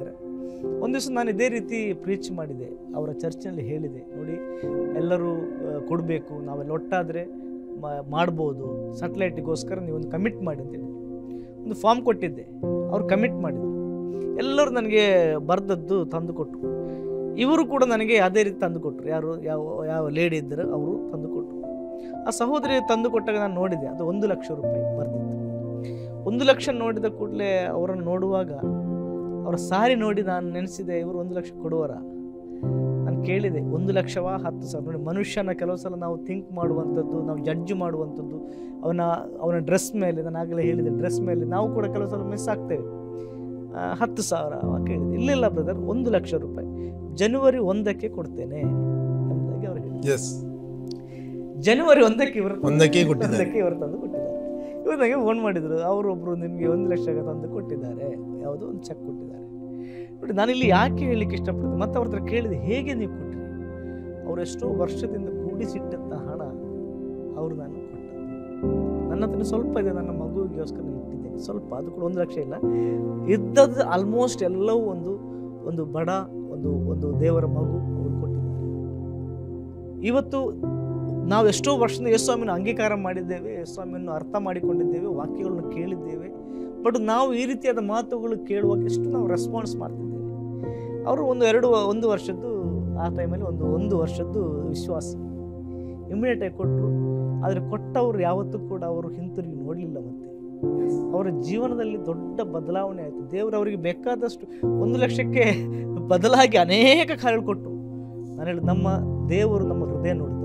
[SPEAKER 3] ಒಂದು ದಿವಸ ನಾನು ಇದೇ ರೀತಿ ಪ್ರೀಚ್ ಮಾಡಿದೆ ಅವರ ಚರ್ಚ್ನಲ್ಲಿ ಹೇಳಿದೆ ನೋಡಿ ಎಲ್ಲರೂ ಕೊಡಬೇಕು ನಾವೆಲ್ಲ ಒಟ್ಟಾದರೆ ಮಾಡ್ಬೋದು ಸಟ್ಲೈಟಿಗೋಸ್ಕರ ನೀವೊಂದು ಕಮಿಟ್ ಮಾಡಿ ಅಂತೇಳಿ ಒಂದು ಫಾರ್ಮ್ ಕೊಟ್ಟಿದ್ದೆ ಅವ್ರು ಕಮಿಟ್ ಮಾಡಿದ್ರು ಎಲ್ಲರೂ ನನಗೆ ಬರೆದದ್ದು ತಂದು ಕೊಟ್ಟರು ಇವರು ಕೂಡ ನನಗೆ ಅದೇ ರೀತಿ ತಂದು ಕೊಟ್ಟರು ಯಾರು ಯಾವ ಯಾವ ಲೇಡಿ ಇದ್ದರು ಅವರು ತಂದು ಕೊಟ್ಟರು ಆ ಸಹೋದರಿ ತಂದು ಕೊಟ್ಟಾಗ ನಾನು ನೋಡಿದೆ ಅದು ಒಂದು ಲಕ್ಷ ರೂಪಾಯಿ ಬರ್ದಿತ್ತು ಒಂದು ಲಕ್ಷ ನೋಡಿದ ಕೂಡಲೇ ಅವರನ್ನು ನೋಡುವಾಗ ಅವರ ಸಾರಿ ನೋಡಿ ನಾನು ನೆನೆಸಿದೆ ಇವರು ಒಂದು ಲಕ್ಷ ಕೊಡುವರ ನಾನು ಕೇಳಿದೆ ಒಂದು ಲಕ್ಷವಾ ಹತ್ತು ಸಾವಿರ ನೋಡಿ ಮನುಷ್ಯನ ಕೆಲವು ಸಲ ನಾವು ಥಿಂಕ್ ಮಾಡುವಂಥದ್ದು ನಾವು ಜಡ್ಜ್ ಮಾಡುವಂಥದ್ದು ಅವನ ಅವನ ಡ್ರೆಸ್ ಮೇಲೆ ನಾನು ಆಗಲೇ ಹೇಳಿದೆ ಡ್ರೆಸ್ ಮೇಲೆ ನಾವು ಕೂಡ ಕೆಲವು ಸಲ ಮಿಸ್ ಆಗ್ತೇವೆ ಆ, ಹತ್ತು ಸಾವಿರ ಅವ ಕೇಳಿದೆ ಇಲ್ಲಿಲ್ಲ ಬ್ರದರ್ ಒಂದು ಲಕ್ಷ ರೂಪಾಯಿ ಜನವರಿ ಒಂದಕ್ಕೆ ಕೊಡ್ತೇನೆ ಎಂಬುದಾಗಿ ಅವರು ಹೇಳಿದ್ರು
[SPEAKER 2] ಎಸ್
[SPEAKER 3] ಜನವರಿ ಒಂದಕ್ಕೆ ಇವರು
[SPEAKER 2] ಒಂದಕ್ಕೆ ಕೊಟ್ಟಿದ್ದಾರೆ
[SPEAKER 3] ಒಂದಕ್ಕೆ ಇವರು ತಂದು ಕೊಟ್ಟಿದ್ದಾರೆ ಇವರು ನನಗೆ ಫೋನ್ ಮಾಡಿದ್ರು ಅವರೊಬ್ಬರು ನಿಮಗೆ ಒಂದು ಲಕ್ಷ ತಂದು ಕೊಟ್ಟಿದ್ದಾರೆ ಯಾವುದೋ ಒಂದು ಚೆಕ್ ಕೊಟ್ಟಿದ್ದಾರೆ ನೋಡಿ ನಾನಿಲ್ಲಿ ಯಾಕೆ ಹೇಳಲಿಕ್ಕೆ ಇಷ್ಟಪಡ್ತೀನಿ ಮತ್ತೆ ಅವ್ರ ಹತ್ರ ಕೇಳಿದೆ ಹೇಗೆ ನೀವು ಕೊಟ್ರಿ ಅವರು ಎಷ್ಟೋ ವರ್ಷದಿಂದ ಕೂಡಿಸಿಟ್ಟಂಥ ಹಣ ಅವರು ನಾನು ಕೊಟ್ಟದ್ದು ನನ್ನ ಹತ್ರ ಸ್ವಲ್ಪ ಇದೆ ನನ್ನ ಮಗುವಿಗೋಸ್ಕರ ನಾನು ಇಟ್ಟಿದ್ದೇನೆ ಸ್ವಲ್ಪ ಅದು ಕೂಡ ಒಂದು ಲಕ್ಷ ಇಲ್ಲ ಇದ್ದದ್ದು ಆಲ್ಮೋಸ್ಟ್ ಎಲ್ಲವೂ ಒಂದು ಒಂದು ಬಡ ಒಂದು ಒಂದು ದೇವರ ಮಗು ಅವರು ಕೊಟ್ಟಿದ್ದಾರೆ ಇವತ್ತು ನಾವು ಎಷ್ಟೋ ವರ್ಷದಿಂದ ಯೇಸ್ವಾಮಿನ ಅಂಗೀಕಾರ ಮಾಡಿದ್ದೇವೆ ಯೇಸ್ವಾಮಿಯನ್ನು ಅರ್ಥ ಮಾಡಿಕೊಂಡಿದ್ದೇವೆ ವಾಕ್ಯಗಳನ್ನು ಕೇಳಿದ್ದೇವೆ ಬಟ್ ನಾವು ಈ ರೀತಿಯಾದ ಮಾತುಗಳು ಕೇಳುವಾಗ ಎಷ್ಟು ನಾವು ರೆಸ್ಪಾನ್ಸ್ ಮಾಡ್ತಿದ್ದೇವೆ ಅವರು ಒಂದು ಎರಡು ಒಂದು ವರ್ಷದ್ದು ಆ ಟೈಮಲ್ಲಿ ಒಂದು ಒಂದು ವರ್ಷದ್ದು ವಿಶ್ವಾಸಿ ಇಮಿಡಿಯೇಟಾಗಿ ಕೊಟ್ಟರು ಆದರೆ ಕೊಟ್ಟವರು ಯಾವತ್ತೂ ಕೂಡ ಅವರು ಹಿಂತಿರುಗಿ ನೋಡಲಿಲ್ಲ ಮತ್ತೆ ಅವರ ಜೀವನದಲ್ಲಿ ದೊಡ್ಡ ಬದಲಾವಣೆ ಆಯಿತು ದೇವರು ಅವರಿಗೆ ಬೇಕಾದಷ್ಟು ಒಂದು ಲಕ್ಷಕ್ಕೆ ಬದಲಾಗಿ ಅನೇಕ ಕಾರ್ಯಗಳು ಕೊಟ್ಟರು ನಾನು ಹೇಳಿ ನಮ್ಮ ದೇವರು ನಮ್ಮ ಹೃದಯ ನೋಡ್ತಾನೆ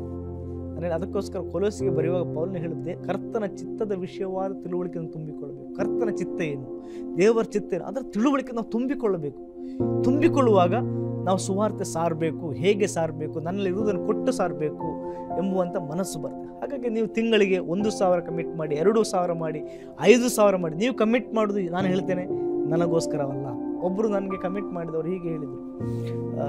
[SPEAKER 3] ನಾನು ಹೇಳಿ ಅದಕ್ಕೋಸ್ಕರ ಕೊಲೋಸಿಗೆ ಬರೆಯುವಾಗ ಪೌಲ್ನ ಹೇಳಿದ್ದೆ ಕರ್ತನ ಚಿತ್ತದ ವಿಷಯವಾದ ತಿಳುವಳಿಕೆಯನ್ನು ತುಂಬಿಕೊಳ್ಳಬೇಕು ಕರ್ತನ ಚಿತ್ತ ಏನು ದೇವರ ಚಿತ್ತ ಏನು ಅದರ ತಿಳುವಳಿಕೆ ನಾವು ತುಂಬಿಕೊಳ್ಳಬೇಕು ತುಂಬಿಕೊಳ್ಳುವಾಗ ನಾವು ಸುವಾರ್ತೆ ಸಾರಬೇಕು ಹೇಗೆ ಸಾರಬೇಕು ನನ್ನಲ್ಲಿ ಇರುವುದನ್ನು ಕೊಟ್ಟು ಸಾರಬೇಕು ಎಂಬುವಂಥ ಮನಸ್ಸು ಬರ್ತದೆ ಹಾಗಾಗಿ ನೀವು ತಿಂಗಳಿಗೆ ಒಂದು ಸಾವಿರ ಕಮಿಟ್ ಮಾಡಿ ಎರಡು ಸಾವಿರ ಮಾಡಿ ಐದು ಸಾವಿರ ಮಾಡಿ ನೀವು ಕಮಿಟ್ ಮಾಡೋದು ನಾನು ಹೇಳ್ತೇನೆ ನನಗೋಸ್ಕರವಲ್ಲ ಒಬ್ಬರು ನನಗೆ ಕಮಿಟ್ ಮಾಡಿದವರು ಹೀಗೆ ಹೇಳಿದರು ಆ,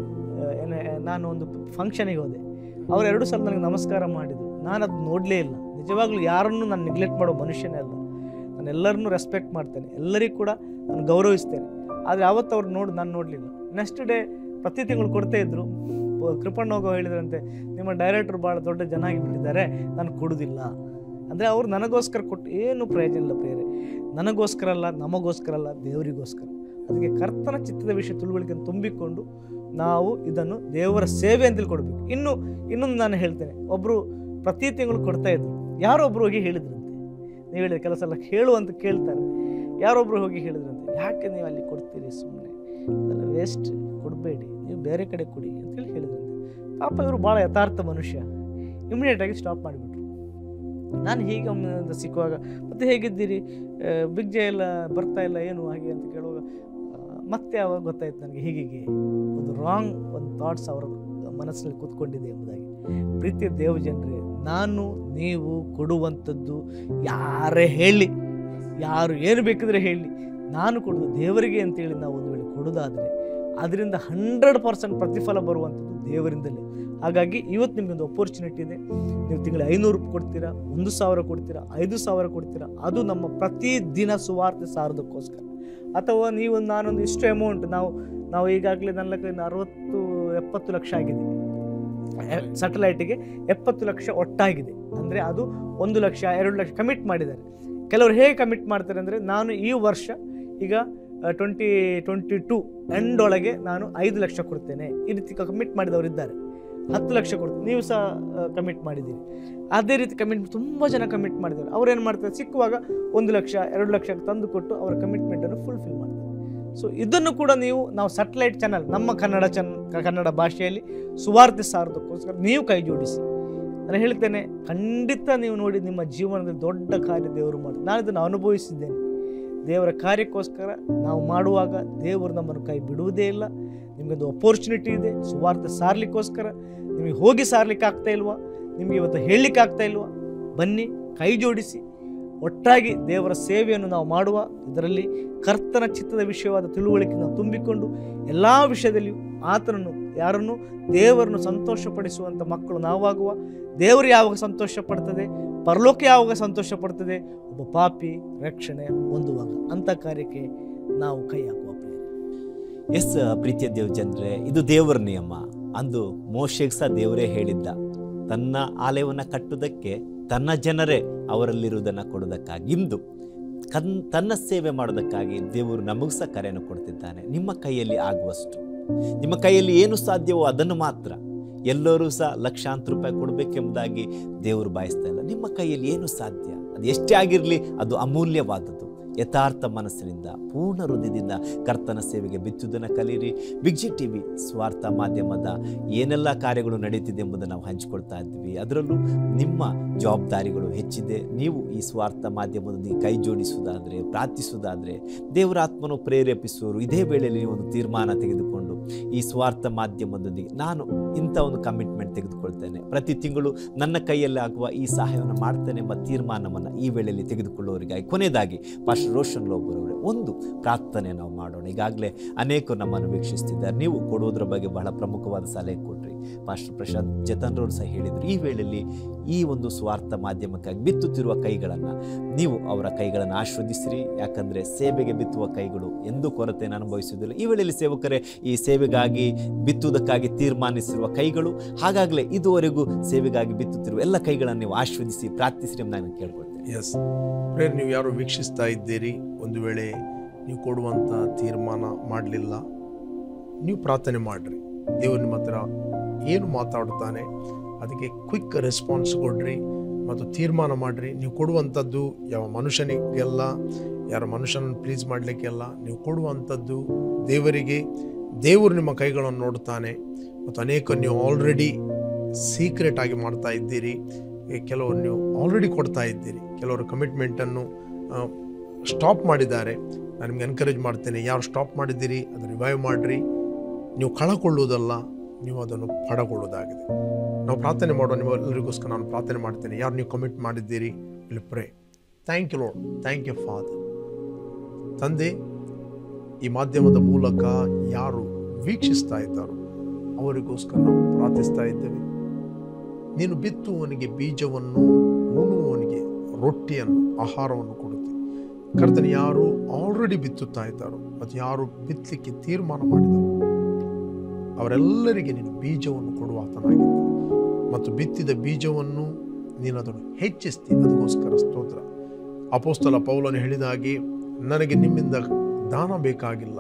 [SPEAKER 3] ಏನೇ ನಾನು ಒಂದು ಫಂಕ್ಷನಿಗೆ ಹೋದೆ ಅವರು ಎರಡು ಸಲ ನನಗೆ ನಮಸ್ಕಾರ ಮಾಡಿದರು ನಾನು ಅದು ನೋಡಲೇ ಇಲ್ಲ ನಿಜವಾಗ್ಲೂ ಯಾರನ್ನು ನಾನು ನೆಗ್ಲೆಕ್ಟ್ ಮಾಡೋ ಮನುಷ್ಯನೇ ಅಲ್ಲ ನಾನು ಎಲ್ಲರನ್ನೂ ರೆಸ್ಪೆಕ್ಟ್ ಮಾಡ್ತೇನೆ ಎಲ್ಲರಿಗೂ ಕೂಡ ನಾನು ಗೌರವಿಸ್ತೇನೆ ಆದರೆ ಯಾವತ್ತು ಅವ್ರು ನೋಡಿ ನಾನು ನೋಡಲಿಲ್ಲ ನೆಕ್ಸ್ಟ್ ಡೇ ಪ್ರತಿ ತಿಂಗಳು ಕೊಡ್ತಾ ಇದ್ರು ಪ- ಕೃಪಣ್ಣ ಹೋಗೋ ಹೇಳಿದ್ರಂತೆ ನಿಮ್ಮ ಡೈರೆಕ್ಟ್ರು ಭಾಳ ದೊಡ್ಡ ಜನ ಆಗಿಬಿಟ್ಟಿದ್ದಾರೆ ನಾನು ಕೊಡೋದಿಲ್ಲ ಅಂದರೆ ಅವ್ರು ನನಗೋಸ್ಕರ ಕೊಟ್ಟು ಏನು ಪ್ರಯೋಜನ ಇಲ್ಲ ಬೇರೆ ನನಗೋಸ್ಕರ ಅಲ್ಲ ನಮಗೋಸ್ಕರ ಅಲ್ಲ ದೇವರಿಗೋಸ್ಕರ ಅದಕ್ಕೆ ಕರ್ತನ ಚಿತ್ತದ ವಿಷಯ ತಿಳುವಳಿಕೆಯನ್ನು ತುಂಬಿಕೊಂಡು ನಾವು ಇದನ್ನು ದೇವರ ಸೇವೆ ಅಂತೇಳಿ ಕೊಡಬೇಕು ಇನ್ನು ಇನ್ನೊಂದು ನಾನು ಹೇಳ್ತೇನೆ ಒಬ್ಬರು ಪ್ರತಿ ತಿಂಗಳು ಕೊಡ್ತಾ ಇದ್ರು ಯಾರೊಬ್ರು ಹೋಗಿ ಹೇಳಿದ್ರಂತೆ ನೀವು ಹೇಳಿದ ಕೆಲಸ ಎಲ್ಲ ಹೇಳು ಅಂತ ಕೇಳ್ತಾರೆ ಯಾರೊಬ್ರು ಹೋಗಿ ಹೇಳಿದ್ರಂತೆ ಯಾಕೆ ನೀವು ಅಲ್ಲಿ ಕೊಡ್ತೀರಿ ಸುಮ್ಮನೆ ಅದೆಲ್ಲ ವೇಸ್ಟ್ ಕೊಡಬೇಡಿ ನೀವು ಬೇರೆ ಕಡೆ ಕೊಡಿ ಅಂತೇಳಿ ಹೇಳಿದ್ರಂತೆ ಪಾಪ ಇವರು ಭಾಳ ಯಥಾರ್ಥ ಮನುಷ್ಯ ಇಮಿಡಿಯೇಟಾಗಿ ಸ್ಟಾಪ್ ಮಾಡಿಬಿಟ್ರು ನಾನು ಹೀಗೆ ಒಮ್ಮೆ ಸಿಕ್ಕುವಾಗ ಮತ್ತೆ ಹೇಗಿದ್ದೀರಿ ಬಿಗ್ ಜೆ ಎಲ್ಲ ಬರ್ತಾ ಇಲ್ಲ ಏನು ಹಾಗೆ ಅಂತ ಕೇಳುವಾಗ ಆ, ಮತ್ತೆ ಅವಾಗ ಗೊತ್ತಾಯ್ತು ನನಗೆ ಹೀಗೀಗೆ ಒಂದು ರಾಂಗ್ ಒಂದು ಥಾಟ್ಸ್ ಅವರ ಮನಸ್ಸಲ್ಲಿ ಕೂತ್ಕೊಂಡಿದೆ ಎಂಬುದಾಗಿ ಪ್ರೀತಿಯ ದೇವ ಜನರೇ ನಾನು ನೀವು ಕೊಡುವಂಥದ್ದು ಯಾರೇ ಹೇಳಿ ಯಾರು ಏನು ಬೇಕಿದ್ರೆ ಹೇಳಿ ನಾನು ಕೊಡೋದು ದೇವರಿಗೆ ಅಂತೇಳಿ ನಾವು ಒಂದು ವೇಳೆ ಕೊಡೋದಾದರೆ ಅದರಿಂದ ಹಂಡ್ರೆಡ್ ಪರ್ಸೆಂಟ್ ಪ್ರತಿಫಲ ಬರುವಂಥದ್ದು ದೇವರಿಂದಲೇ ಹಾಗಾಗಿ ಇವತ್ತು ನಿಮಗೊಂದು ಅಪೋರ್ಚುನಿಟಿ ಇದೆ ನೀವು ತಿಂಗಳ ಐನೂರು ರೂಪಾಯಿ ಕೊಡ್ತೀರಾ ಒಂದು ಸಾವಿರ ಕೊಡ್ತೀರಾ ಐದು ಸಾವಿರ ಕೊಡ್ತೀರಾ ಅದು ನಮ್ಮ ಪ್ರತಿ ದಿನ ಸುವಾರ್ತೆ ಸಾರೋದಕ್ಕೋಸ್ಕರ ಅಥವಾ ನೀವು ನಾನೊಂದು ಇಷ್ಟು ಅಮೌಂಟ್ ನಾವು ನಾವು ಈಗಾಗಲೇ ನನ್ನ ಲೆಕ್ಕ ಅರವತ್ತು ಎಪ್ಪತ್ತು ಲಕ್ಷ ಆಗಿದೆ ಸಟಲೈಟಿಗೆ ಎಪ್ಪತ್ತು ಲಕ್ಷ ಒಟ್ಟಾಗಿದೆ ಅಂದರೆ ಅದು ಒಂದು ಲಕ್ಷ ಎರಡು ಲಕ್ಷ ಕಮಿಟ್ ಮಾಡಿದ್ದಾರೆ ಕೆಲವರು ಹೇಗೆ ಕಮಿಟ್ ಮಾಡ್ತಾರೆ ಅಂದರೆ ನಾನು ಈ ವರ್ಷ ಈಗ ಟ್ವೆಂಟಿ ಟ್ವೆಂಟಿ ಟು ಎಂಡ್ ಒಳಗೆ ನಾನು ಐದು ಲಕ್ಷ ಕೊಡ್ತೇನೆ ಈ ರೀತಿ ಕಮಿಟ್ ಮಾಡಿದವರು ಇದ್ದಾರೆ ಹತ್ತು ಲಕ್ಷ ಕೊಡ್ತೀನಿ ನೀವು ಸಹ ಕಮಿಟ್ ಮಾಡಿದ್ದೀರಿ ಅದೇ ರೀತಿ ಕಮಿಟ್ ತುಂಬ ಜನ ಕಮಿಟ್ ಮಾಡಿದ್ದಾರೆ ಅವ್ರು ಏನು ಮಾಡ್ತಾರೆ ಸಿಕ್ಕುವಾಗ ಒಂದು ಲಕ್ಷ ಎರಡು ಲಕ್ಷ ತಂದು ಕೊಟ್ಟು ಅವರ ಕಮಿಟ್ಮೆಂಟನ್ನು ಫುಲ್ಫಿಲ್ ಮಾಡ್ತಾರೆ ಸೊ ಇದನ್ನು ಕೂಡ ನೀವು ನಾವು ಸೆಟಲೈಟ್ ಚಾನಲ್ ನಮ್ಮ ಕನ್ನಡ ಚನ್ ಕನ್ನಡ ಭಾಷೆಯಲ್ಲಿ ಸುವಾರ್ತೆ ಸಾರೋದಕ್ಕೋಸ್ಕರ ನೀವು ಕೈ ಜೋಡಿಸಿ ನಾನು ಹೇಳ್ತೇನೆ ಖಂಡಿತ ನೀವು ನೋಡಿ ನಿಮ್ಮ ಜೀವನದಲ್ಲಿ ದೊಡ್ಡ ಕಾರ್ಯ ದೇವರು ಮಾಡಿ ನಾನು ಇದನ್ನು ಅನುಭವಿಸಿದ್ದೇನೆ ದೇವರ ಕಾರ್ಯಕ್ಕೋಸ್ಕರ ನಾವು ಮಾಡುವಾಗ ದೇವರು ನಮ್ಮನ್ನು ಕೈ ಬಿಡುವುದೇ ಇಲ್ಲ ನಿಮಗೊಂದು ಅಪೋರ್ಚುನಿಟಿ ಇದೆ ಸುವಾರ್ತೆ ಸಾರ್ಲಿಕ್ಕೋಸ್ಕರ ನಿಮಗೆ ಹೋಗಿ ಸಾರ್ಲಿಕ್ಕೆ ಆಗ್ತಾ ಇಲ್ವಾ ನಿಮಗೆ ಇವತ್ತು ಹೇಳಲಿಕ್ಕೆ ಆಗ್ತಾ ಇಲ್ವಾ ಬನ್ನಿ ಕೈ ಜೋಡಿಸಿ ಒಟ್ಟಾಗಿ ದೇವರ ಸೇವೆಯನ್ನು ನಾವು ಮಾಡುವ ಇದರಲ್ಲಿ ಕರ್ತನ ಚಿತ್ತದ ವಿಷಯವಾದ ತಿಳುವಳಿಕೆ ನಾವು ತುಂಬಿಕೊಂಡು ಎಲ್ಲ ವಿಷಯದಲ್ಲಿಯೂ ಆತನನ್ನು ಯಾರನ್ನು ದೇವರನ್ನು ಸಂತೋಷಪಡಿಸುವಂಥ ಮಕ್ಕಳು ನಾವಾಗುವ ದೇವರು ಯಾವಾಗ ಸಂತೋಷ ಪಡ್ತದೆ ಪರಲೋಕ ಯಾವಾಗ ಸಂತೋಷ ಪಡ್ತದೆ ಒಬ್ಬ ಪಾಪಿ ರಕ್ಷಣೆ ಹೊಂದುವಾಗ ಅಂಥ ಕಾರ್ಯಕ್ಕೆ ನಾವು ಕೈ ಹಾಕುವ ಪ್ರೇರಣೆ
[SPEAKER 1] ಎಸ್ ಪ್ರೀತಿಯ ದೇವ್ ಜನರೇ ಇದು ದೇವರ ನಿಯಮ ಅಂದು ಮೋಶೆಗೆ ಸಹ ದೇವರೇ ಹೇಳಿದ್ದ ತನ್ನ ಆಲಯವನ್ನು ಕಟ್ಟುವುದಕ್ಕೆ ತನ್ನ ಜನರೇ ಅವರಲ್ಲಿರುವುದನ್ನು ಕೊಡುವುದಕ್ಕಾಗಿ ಇಂದು ಕನ್ ತನ್ನ ಸೇವೆ ಮಾಡೋದಕ್ಕಾಗಿ ದೇವರು ನಮಗೂ ಸಹ ಕರೆಯನ್ನು ಕೊಡ್ತಿದ್ದಾನೆ ನಿಮ್ಮ ಕೈಯಲ್ಲಿ ಆಗುವಷ್ಟು ನಿಮ್ಮ ಕೈಯಲ್ಲಿ ಏನು ಸಾಧ್ಯವೋ ಅದನ್ನು ಮಾತ್ರ ಎಲ್ಲರೂ ಸಹ ಲಕ್ಷಾಂತರ ರೂಪಾಯಿ ಕೊಡಬೇಕೆಂಬುದಾಗಿ ದೇವರು ಬಾಯಿಸ್ತಾ ಇಲ್ಲ ನಿಮ್ಮ ಕೈಯಲ್ಲಿ ಏನು ಸಾಧ್ಯ ಅದು ಎಷ್ಟೇ ಆಗಿರಲಿ ಅದು ಅಮೂಲ್ಯವಾದದ್ದು ಯಥಾರ್ಥ ಮನಸ್ಸಿನಿಂದ ಪೂರ್ಣ ಹೃದಯದಿಂದ ಕರ್ತನ ಸೇವೆಗೆ ಬಿತ್ತುವುದನ್ನು ಕಲಿಯಿರಿ ಬಿಗ್ಜಿ ಟಿ ವಿ ಸ್ವಾರ್ಥ ಮಾಧ್ಯಮದ ಏನೆಲ್ಲ ಕಾರ್ಯಗಳು ನಡೀತಿದೆ ಎಂಬುದನ್ನು ನಾವು ಹಂಚಿಕೊಳ್ತಾ ಇದ್ದೀವಿ ಅದರಲ್ಲೂ ನಿಮ್ಮ ಜವಾಬ್ದಾರಿಗಳು ಹೆಚ್ಚಿದೆ ನೀವು ಈ ಸ್ವಾರ್ಥ ಮಾಧ್ಯಮದೊಂದಿಗೆ ಕೈ ಜೋಡಿಸುವುದಾದರೆ ಪ್ರಾರ್ಥಿಸುವುದಾದರೆ ದೇವರ ಆತ್ಮನು ಪ್ರೇರೇಪಿಸುವವರು ಇದೇ ವೇಳೆಯಲ್ಲಿ ನೀವು ಒಂದು ತೀರ್ಮಾನ ತೆಗೆದುಕೊಂಡು ಈ ಸ್ವಾರ್ಥ ಮಾಧ್ಯಮದೊಂದಿಗೆ ನಾನು ಇಂಥ ಒಂದು ಕಮಿಟ್ಮೆಂಟ್ ತೆಗೆದುಕೊಳ್ತೇನೆ ಪ್ರತಿ ತಿಂಗಳು ನನ್ನ ಕೈಯಲ್ಲಿ ಆಗುವ ಈ ಸಹಾಯವನ್ನು ಮಾಡ್ತೇನೆ ಎಂಬ ತೀರ್ಮಾನವನ್ನು ಈ ವೇಳೆಯಲ್ಲಿ ತೆಗೆದುಕೊಳ್ಳುವವರಿಗಾಗಿ ಕೊನೆಯದಾಗಿ ಪಾಸ್ಟರ್ ರೋಷನ್ ಲೋಬರವರೇ ಒಂದು ಪ್ರಾರ್ಥನೆ ನಾವು ಮಾಡೋಣ ಈಗಾಗಲೇ ಅನೇಕರು ನಮ್ಮನ್ನು ವೀಕ್ಷಿಸ್ತಿದ್ದಾರೆ ನೀವು ಕೊಡುವುದರ ಬಗ್ಗೆ ಬಹಳ ಪ್ರಮುಖವಾದ ಸಲಹೆ ಕೊಟ್ರಿ ಪಾಸ್ಟರ್ ಪ್ರಶಾಂತ್ ಜತನ್ರವರು ಸಹ ಹೇಳಿದರು ಈ ವೇಳೆಯಲ್ಲಿ ಈ ಒಂದು ಸ್ವಾರ್ಥ ಮಾಧ್ಯಮಕ್ಕಾಗಿ ಬಿತ್ತುತ್ತಿರುವ ಕೈಗಳನ್ನು ನೀವು ಅವರ ಕೈಗಳನ್ನು ಆಶ್ರದಿಸಿರಿ ಯಾಕಂದರೆ ಸೇವೆಗೆ ಬಿತ್ತುವ ಕೈಗಳು ಎಂದೂ ಕೊರತೆಯನ್ನು ಅನುಭವಿಸುವುದಿಲ್ಲ ಈ ವೇಳೆಯಲ್ಲಿ ಸೇವಕರೇ ಈ ಸೇವೆಗಾಗಿ ಬಿತ್ತುವುದಕ್ಕಾಗಿ ತೀರ್ಮಾನಿಸಿರುವ ಕೈಗಳು ಹಾಗಾಗಲೇ ಇದುವರೆಗೂ ಸೇವೆಗಾಗಿ ಬಿತ್ತುತ್ತಿರುವ ಎಲ್ಲ ಕೈಗಳನ್ನು ನೀವು ಆಶ್ರದಿಸಿ ಪ್ರಾರ್ಥಿಸಿರಿ ಎಂದು ನಾನು ಕೇಳ್ಕೊಳ್ತೇನೆ
[SPEAKER 2] ಎಸ್ ಪ್ರೇರ್ ನೀವು ಯಾರು ವೀಕ್ಷಿಸ್ತಾ ಇದ್ದೀರಿ ಒಂದು ವೇಳೆ ನೀವು ಕೊಡುವಂಥ ತೀರ್ಮಾನ ಮಾಡಲಿಲ್ಲ ನೀವು ಪ್ರಾರ್ಥನೆ ಮಾಡಿರಿ ದೇವರು ನಿಮ್ಮ ಹತ್ರ ಏನು ಮಾತಾಡ್ತಾನೆ ಅದಕ್ಕೆ ಕ್ವಿಕ್ ರೆಸ್ಪಾನ್ಸ್ ಕೊಡ್ರಿ ಮತ್ತು ತೀರ್ಮಾನ ಮಾಡಿರಿ ನೀವು ಕೊಡುವಂಥದ್ದು ಯಾವ ಮನುಷ್ಯನಿಗೆಲ್ಲ ಯಾರ ಮನುಷ್ಯನನ್ನು ಪ್ಲೀಸ್ ಮಾಡಲಿಕ್ಕೆಲ್ಲ ನೀವು ಕೊಡುವಂಥದ್ದು ದೇವರಿಗೆ ದೇವರು ನಿಮ್ಮ ಕೈಗಳನ್ನು ನೋಡ್ತಾನೆ ಮತ್ತು ಅನೇಕ ನೀವು ಆಲ್ರೆಡಿ ಸೀಕ್ರೆಟ್ ಆಗಿ ಮಾಡ್ತಾ ಇದ್ದೀರಿ ಈ ಕೆಲವರು ನೀವು ಆಲ್ರೆಡಿ ಕೊಡ್ತಾ ಇದ್ದೀರಿ ಕೆಲವರು ಕಮಿಟ್ಮೆಂಟನ್ನು ಸ್ಟಾಪ್ ಮಾಡಿದ್ದಾರೆ ನಾನು ನಿಮ್ಗೆ ಎನ್ಕರೇಜ್ ಮಾಡ್ತೇನೆ ಯಾರು ಸ್ಟಾಪ್ ಮಾಡಿದ್ದೀರಿ ಅದು ರಿವೈವ್ ಮಾಡಿರಿ ನೀವು ಕಳಕೊಳ್ಳುವುದಲ್ಲ ನೀವು ಅದನ್ನು ಪಡಕೊಳ್ಳೋದಾಗಿದೆ ನಾವು ಪ್ರಾರ್ಥನೆ ಮಾಡುವ ನಿಮ್ಮೆಲ್ಲರಿಗೋಸ್ಕರ ನಾನು ಪ್ರಾರ್ಥನೆ ಮಾಡ್ತೇನೆ ಯಾರು ನೀವು ಕಮಿಟ್ ಮಾಡಿದ್ದೀರಿ ಇಲ್ಲಿ pray thank you lord thank you father ತಂದೆ ಈ ಮಾಧ್ಯಮದ ಮೂಲಕ ಯಾರು ವೀಕ್ಷಿಸ್ತಾ ಇದ್ದಾರೋ ಅವರಿಗೋಸ್ಕರ ನಾವು ಪ್ರಾರ್ಥಿಸ್ತಾ ಇದ್ದೇವೆ ನೀನು ಬಿತ್ತುವವನಿಗೆ ಬೀಜವನ್ನು ಉಣ್ಣುವವನಿಗೆ ರೊಟ್ಟಿಯನ್ನು ಆಹಾರವನ್ನು ಕೊಡುತ್ತೆ ಕರ್ತನೆ ಯಾರು ಆಲ್ರೆಡಿ ಬಿತ್ತುತ್ತಾ ಇದ್ದಾರೋ ಮತ್ತು ಯಾರು ಬಿತ್ತಲಿಕ್ಕೆ ತೀರ್ಮಾನ ಮಾಡಿದರು ಅವರೆಲ್ಲರಿಗೆ ನೀನು ಬೀಜವನ್ನು ಕೊಡುವ ಆತನಾಗಿದ್ದೆ ಮತ್ತು ಬಿತ್ತಿದ ಬೀಜವನ್ನು ನೀನು ಅದನ್ನು ಹೆಚ್ಚಿಸ್ತೀನಿ ಅದಕ್ಕೋಸ್ಕರ ಸ್ತೋತ್ರ ಅಪೋಸ್ತಲ ಪೌಲನು ಹೇಳಿದ ಹಾಗೆ ನನಗೆ ನಿಮ್ಮಿಂದ ದಾನ ಬೇಕಾಗಿಲ್ಲ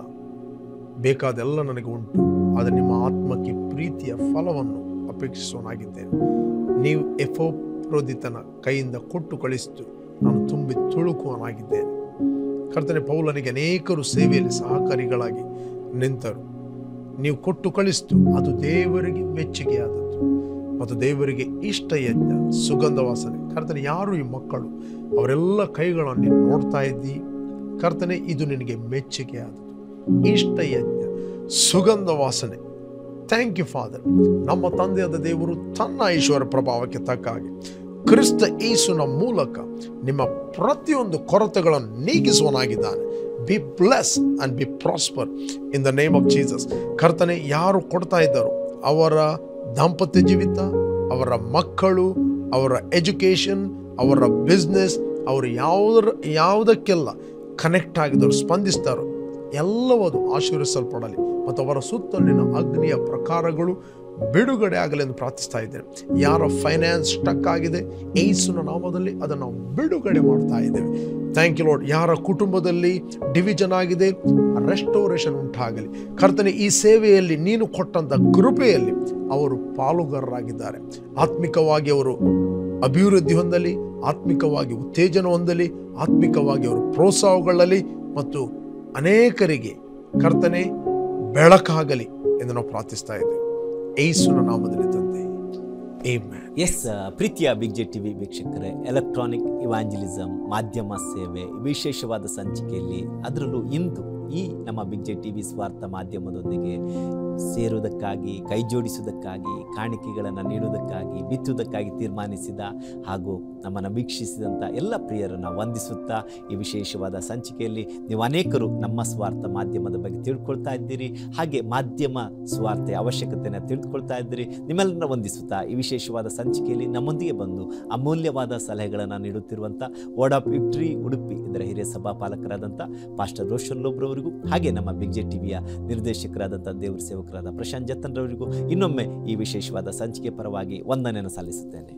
[SPEAKER 2] ಬೇಕಾದೆಲ್ಲ ನನಗೆ ಉಂಟು ಆದರೆ ನಿಮ್ಮ ಆತ್ಮಕ್ಕೆ ಪ್ರೀತಿಯ ಫಲವನ್ನು ಅಪೇಕ್ಷಿಸುವನಾಗಿದ್ದೇನೆ ನೀವು ಎಫೋಪ್ರೋದಿತನ ಕೈಯಿಂದ ಕೊಟ್ಟು ಕಳಿಸಿತು ನಾನು ತುಂಬಿ ತುಳುಕುವನಾಗಿದ್ದೇನೆ ಕರ್ತನೆ ಪೌಲನಿಗೆ ಅನೇಕರು ಸೇವೆಯಲ್ಲಿ ಸಹಕಾರಿಗಳಾಗಿ ನಿಂತರು ನೀವು ಕೊಟ್ಟು ಕಳಿಸಿತು ಅದು ದೇವರಿಗೆ ಮೆಚ್ಚುಗೆಯಾದದ್ದು ಮತ್ತು ದೇವರಿಗೆ ಇಷ್ಟ ಯಜ್ಞ ಸುಗಂಧ ವಾಸನೆ ಕರ್ತನೆ ಯಾರು ಈ ಮಕ್ಕಳು ಅವರೆಲ್ಲ ಕೈಗಳನ್ನು ನೀನು ನೋಡ್ತಾ ಇದ್ದಿ ಕರ್ತನೆ ಇದು ನಿನಗೆ ಮೆಚ್ಚುಗೆಯಾದದ್ದು ಇಷ್ಟ ಯಜ್ಞ ಸುಗಂಧ ವಾಸನೆ ಥ್ಯಾಂಕ್ ಯು ಫಾದರ್ ನಮ್ಮ ತಂದೆಯಾದ ದೇವರು ತನ್ನ ಐಶ್ವರ್ಯ ಪ್ರಭಾವಕ್ಕೆ ತಕ್ಕ ಹಾಗೆ ಕ್ರಿಸ್ತ ಯೇಸುನ ಮೂಲಕ ನಿಮ್ಮ ಪ್ರತಿಯೊಂದು ಕೊರತೆಗಳನ್ನು ನೀಗಿಸುವನಾಗಿದ್ದಾನೆ be bless and be prosper in the name of Jesus ಕರ್ತನೆ ಯಾರು ಕೊಡ್ತಾ ಇದ್ದಾರೋ ಅವರ ದಾಂಪತ್ಯ ಜೀವಿತ ಅವರ ಮಕ್ಕಳು ಅವರ ಎಜುಕೇಷನ್ ಅವರ ಬಿಸ್ನೆಸ್ ಅವರು ಯಾವುದರ ಯಾವುದಕ್ಕೆಲ್ಲ ಕನೆಕ್ಟ್ ಆಗಿದ್ದವರು ಸ್ಪಂದಿಸ್ತಾರೋ ಎಲ್ಲವದು ಆಶೀರ್ವಿಸಲ್ಪಡಲಿ ಮತ್ತು ಅವರ ಸುತ್ತಲಿನ ಅಗ್ನಿಯ ಪ್ರಕಾರಗಳು ಬಿಡುಗಡೆ ಆಗಲಿ ಎಂದು ಪ್ರಾರ್ಥಿಸ್ತಾ ಇದ್ದೇನೆ ಯಾರ ಫೈನಾನ್ಸ್ ಸ್ಟಕ್ ಆಗಿದೆ ಏಸುನ ನಾಮದಲ್ಲಿ ಅದನ್ನು ನಾವು ಬಿಡುಗಡೆ ಮಾಡ್ತಾ ಇದ್ದೇವೆ ಥ್ಯಾಂಕ್ ಯು ಲಾರ್ಡ್ ಯಾರ ಕುಟುಂಬದಲ್ಲಿ ಡಿವಿಷನ್ ಆಗಿದೆ ರೆಸ್ಟೋರೇಷನ್ ಉಂಟಾಗಲಿ ಕರ್ತನೆ ಈ ಸೇವೆಯಲ್ಲಿ ನೀನು ಕೊಟ್ಟಂಥ ಕೃಪೆಯಲ್ಲಿ ಅವರು ಪಾಲುಗಾರರಾಗಿದ್ದಾರೆ ಆತ್ಮಿಕವಾಗಿ ಅವರು ಅಭಿವೃದ್ಧಿ ಹೊಂದಲಿ ಆತ್ಮಿಕವಾಗಿ ಉತ್ತೇಜನ ಹೊಂದಲಿ ಆತ್ಮಿಕವಾಗಿ ಅವರು ಪ್ರೋತ್ಸಾಹಗಳಲ್ಲಿ ಮತ್ತು ಅನೇಕರಿಗೆ ಕರ್ತನೆ ಬೆಳಕಾಗಲಿ ಎಂದು ನಾವು ಪ್ರಾರ್ಥಿಸ್ತಾ ಇದ್ದೇವೆ ಏಸುನ ನಾಮದಲ್ಲಿ ತಂದೆ Amen.
[SPEAKER 1] ಎಸ್ ಪ್ರೀತಿಯ ಬಿಗ್ ಜೆ ಟಿವಿ ವೀಕ್ಷಕರೇ ಎಲೆಕ್ಟ್ರಾನಿಕ್ ಇವಾಂಜಲಿಸಮ್ ಮಾಧ್ಯಮ ಸೇವೆ ವಿಶೇಷವಾದ ಸಂಚಿಕೆಯಲ್ಲಿ ಅದರಲ್ಲೂ ಇಂದು ಈ ನಮ್ಮ ಬಿಗ್ ಜೆ ಟಿವಿ ಸ್ವಾರ್ಥ ಮಾಧ್ಯಮದೊಂದಿಗೆ ಸೇರುವುದಕ್ಕಾಗಿ ಕೈ ಜೋಡಿಸುವುದಕ್ಕಾಗಿ ಕಾಣಿಕೆಗಳನ್ನು ನೀಡುವುದಕ್ಕಾಗಿ ಬಿತ್ತುವುದಕ್ಕಾಗಿ ತೀರ್ಮಾನಿಸಿದ ಹಾಗೂ ನಮ್ಮನ್ನು ವೀಕ್ಷಿಸಿದಂಥ ಎಲ್ಲ ಪ್ರಿಯರನ್ನು ವಂದಿಸುತ್ತಾ ಈ ವಿಶೇಷವಾದ ಸಂಚಿಕೆಯಲ್ಲಿ ನೀವು ಅನೇಕರು ನಮ್ಮ ಸ್ವಾರ್ಥ ಮಾಧ್ಯಮದ ಬಗ್ಗೆ ತಿಳ್ಕೊಳ್ತಾ ಇದ್ದೀರಿ ಹಾಗೆ ಮಾಧ್ಯಮ ಸ್ವಾರ್ಥೆಯ ಅವಶ್ಯಕತೆಯನ್ನು ತಿಳಿದುಕೊಳ್ತಾ ಇದ್ದೀರಿ ನಿಮ್ಮೆಲ್ಲರನ್ನ ವಂದಿಸುತ್ತಾ ಈ ವಿಶೇಷವಾದ ಸಂಚಿಕೆಯಲ್ಲಿ ನಮ್ಮೊಂದಿಗೆ ಬಂದು ಅಮೂಲ್ಯವಾದ ಸಲಹೆಗಳನ್ನು ನೀಡುತ್ತಿರುವಂಥ ವರ್ಡ್ ಆಫ್ ವಿಕ್ಟ್ರಿ ಉಡುಪಿ ಇದರ ಹಿರಿಯ ಸಭಾಪಾಲಕರಾದಂಥ ಪಾಸ್ಟರ್ ರೋಷನ್ ಲೋಬ್ರವರಿಗೂ ಹಾಗೆ ನಮ್ಮ ಬಿಗ್ ಜೆ ಟಿವಿಯ ನಿರ್ದೇಶಕರಾದಂಥ ದೇವ್ರ ಸೇವಕರಾದ ಪ್ರಶಾಂತ್ ಜತನ್ರವರಿಗೂ ಇನ್ನೊಮ್ಮೆ ಈ ವಿಶೇಷವಾದ ಸಂಚಿಕೆ ಪರವಾಗಿ ವಂದನೆಯನ್ನು ಸಲ್ಲಿಸುತ್ತೇನೆ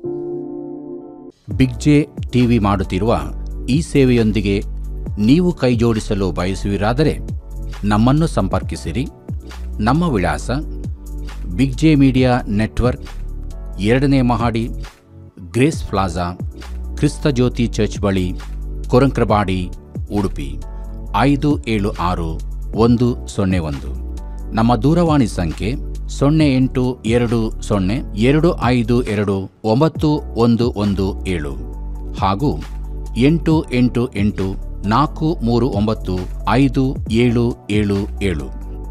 [SPEAKER 4] ಬಿಗ್ ಜೆ ಟಿವಿ ಮಾಡುತ್ತಿರುವ ಈ ಸೇವೆಯೊಂದಿಗೆ ನೀವು ಕೈಜೋಡಿಸಲು ಬಯಸುವಿರಾದರೆ ನಮ್ಮನ್ನು ಸಂಪರ್ಕಿಸಿರಿ ನಮ್ಮ ವಿಳಾಸ ಬಿಗ್ ಜೆ ಮೀಡಿಯಾ ನೆಟ್ವರ್ಕ್ ಎರಡನೇ ಮಹಡಿ ಗ್ರೇಸ್ ಪ್ಲಾಜಾ ಕ್ರಿಸ್ತ ಜ್ಯೋತಿ ಚರ್ಚ್ ಬಳಿ ಕೊರಂಕ್ರಬಾಡಿ ಉಡುಪಿ ಐದು ಏಳು ಆರು ಒಂದು ಸೊನ್ನೆ ಒಂದು ನಮ್ಮ ದೂರವಾಣಿ ಸಂಖ್ಯೆ ಸೊನ್ನೆ ಎಂಟು ಎರಡು ಸೊನ್ನೆ ಎರಡು ಐದು ಎರಡು ಒಂಬತ್ತು ಒಂದು ಒಂದು ಏಳು ಹಾಗೂ ಎಂಟು ಎಂಟು ಎಂಟು ನಾಲ್ಕು ಮೂರು ಒಂಬತ್ತು ಐದು ಏಳು ಏಳು ಏಳು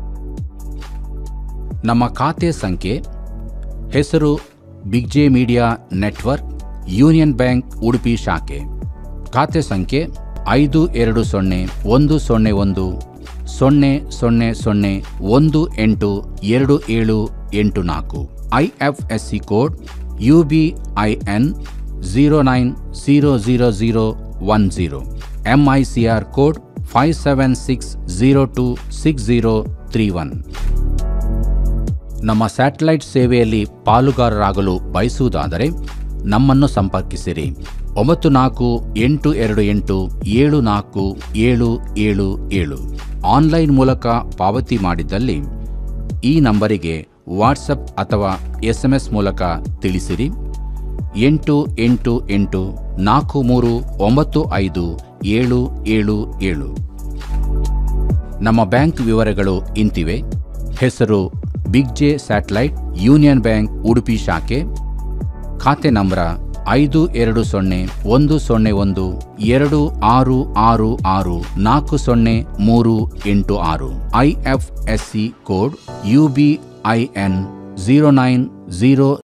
[SPEAKER 4] ನಮ್ಮ ಖಾತೆ ಸಂಖ್ಯೆ ಹೆಸರು big J media network union bank Udupi ಶಾಖೆ ಖಾತೆ ಸಂಖ್ಯೆ ಐದು ಎರಡು ಸೊನ್ನೆ ಒಂದು ಸೊನ್ನೆ ಒಂದು ಸೊನ್ನೆ ಸೊನ್ನೆ ಸೊನ್ನೆ ಒಂದು ಎಂಟು ಎರಡು ಏಳು ಎಂಟು ನಾಲ್ಕು I F S C code U B I N zero nine zero zero zero one zero M I C R code five seven six zero two six zero three one ನಮ್ಮ ಸ್ಯಾಟಲೈಟ್ ಸೇವೆಯಲ್ಲಿ ಪಾಲುಗಾರರಾಗಲು ಬಯಸುವುದಾದರೆ ನಮ್ಮನ್ನು ಸಂಪರ್ಕಿಸಿರಿ ಒಂಬತ್ತು ನಾಲ್ಕು ಎಂಟು ಎರಡು ಎಂಟು ಏಳು ನಾಲ್ಕು ಏಳು ಏಳು ಏಳು ಆನ್ಲೈನ್ ಮೂಲಕ ಪಾವತಿ ಮಾಡಿದ್ದಲ್ಲಿ ಈ ನಂಬರಿಗೆ ವಾಟ್ಸಪ್ ಅಥವಾ ಎಸ್ ಎಂ ಎಸ್ ಮೂಲಕ ತಿಳಿಸಿರಿ ಎಂಟು ಎಂಟು ಎಂಟು ನಾಲ್ಕು ಮೂರು ಒಂಬತ್ತು ಐದು ಏಳು ಏಳು ಏಳು ನಮ್ಮ ಬ್ಯಾಂಕ್ ವಿವರಗಳು ಇಂತಿವೆ ಹೆಸರು big J satellite union bank Udupi ಶಾಖೆ ಖಾತೆ ನಂಬರ ಐದು ಎರಡು ಸೊನ್ನೆ ಒಂದು ಸೊನ್ನೆ ಒಂದು ಎರಡು ಆರು ಆರು ಆರು ನಾಲ್ಕು ಸೊನ್ನೆ ಮೂರು ಎಂಟು ಆರು I F S C code U B I N zero nine zero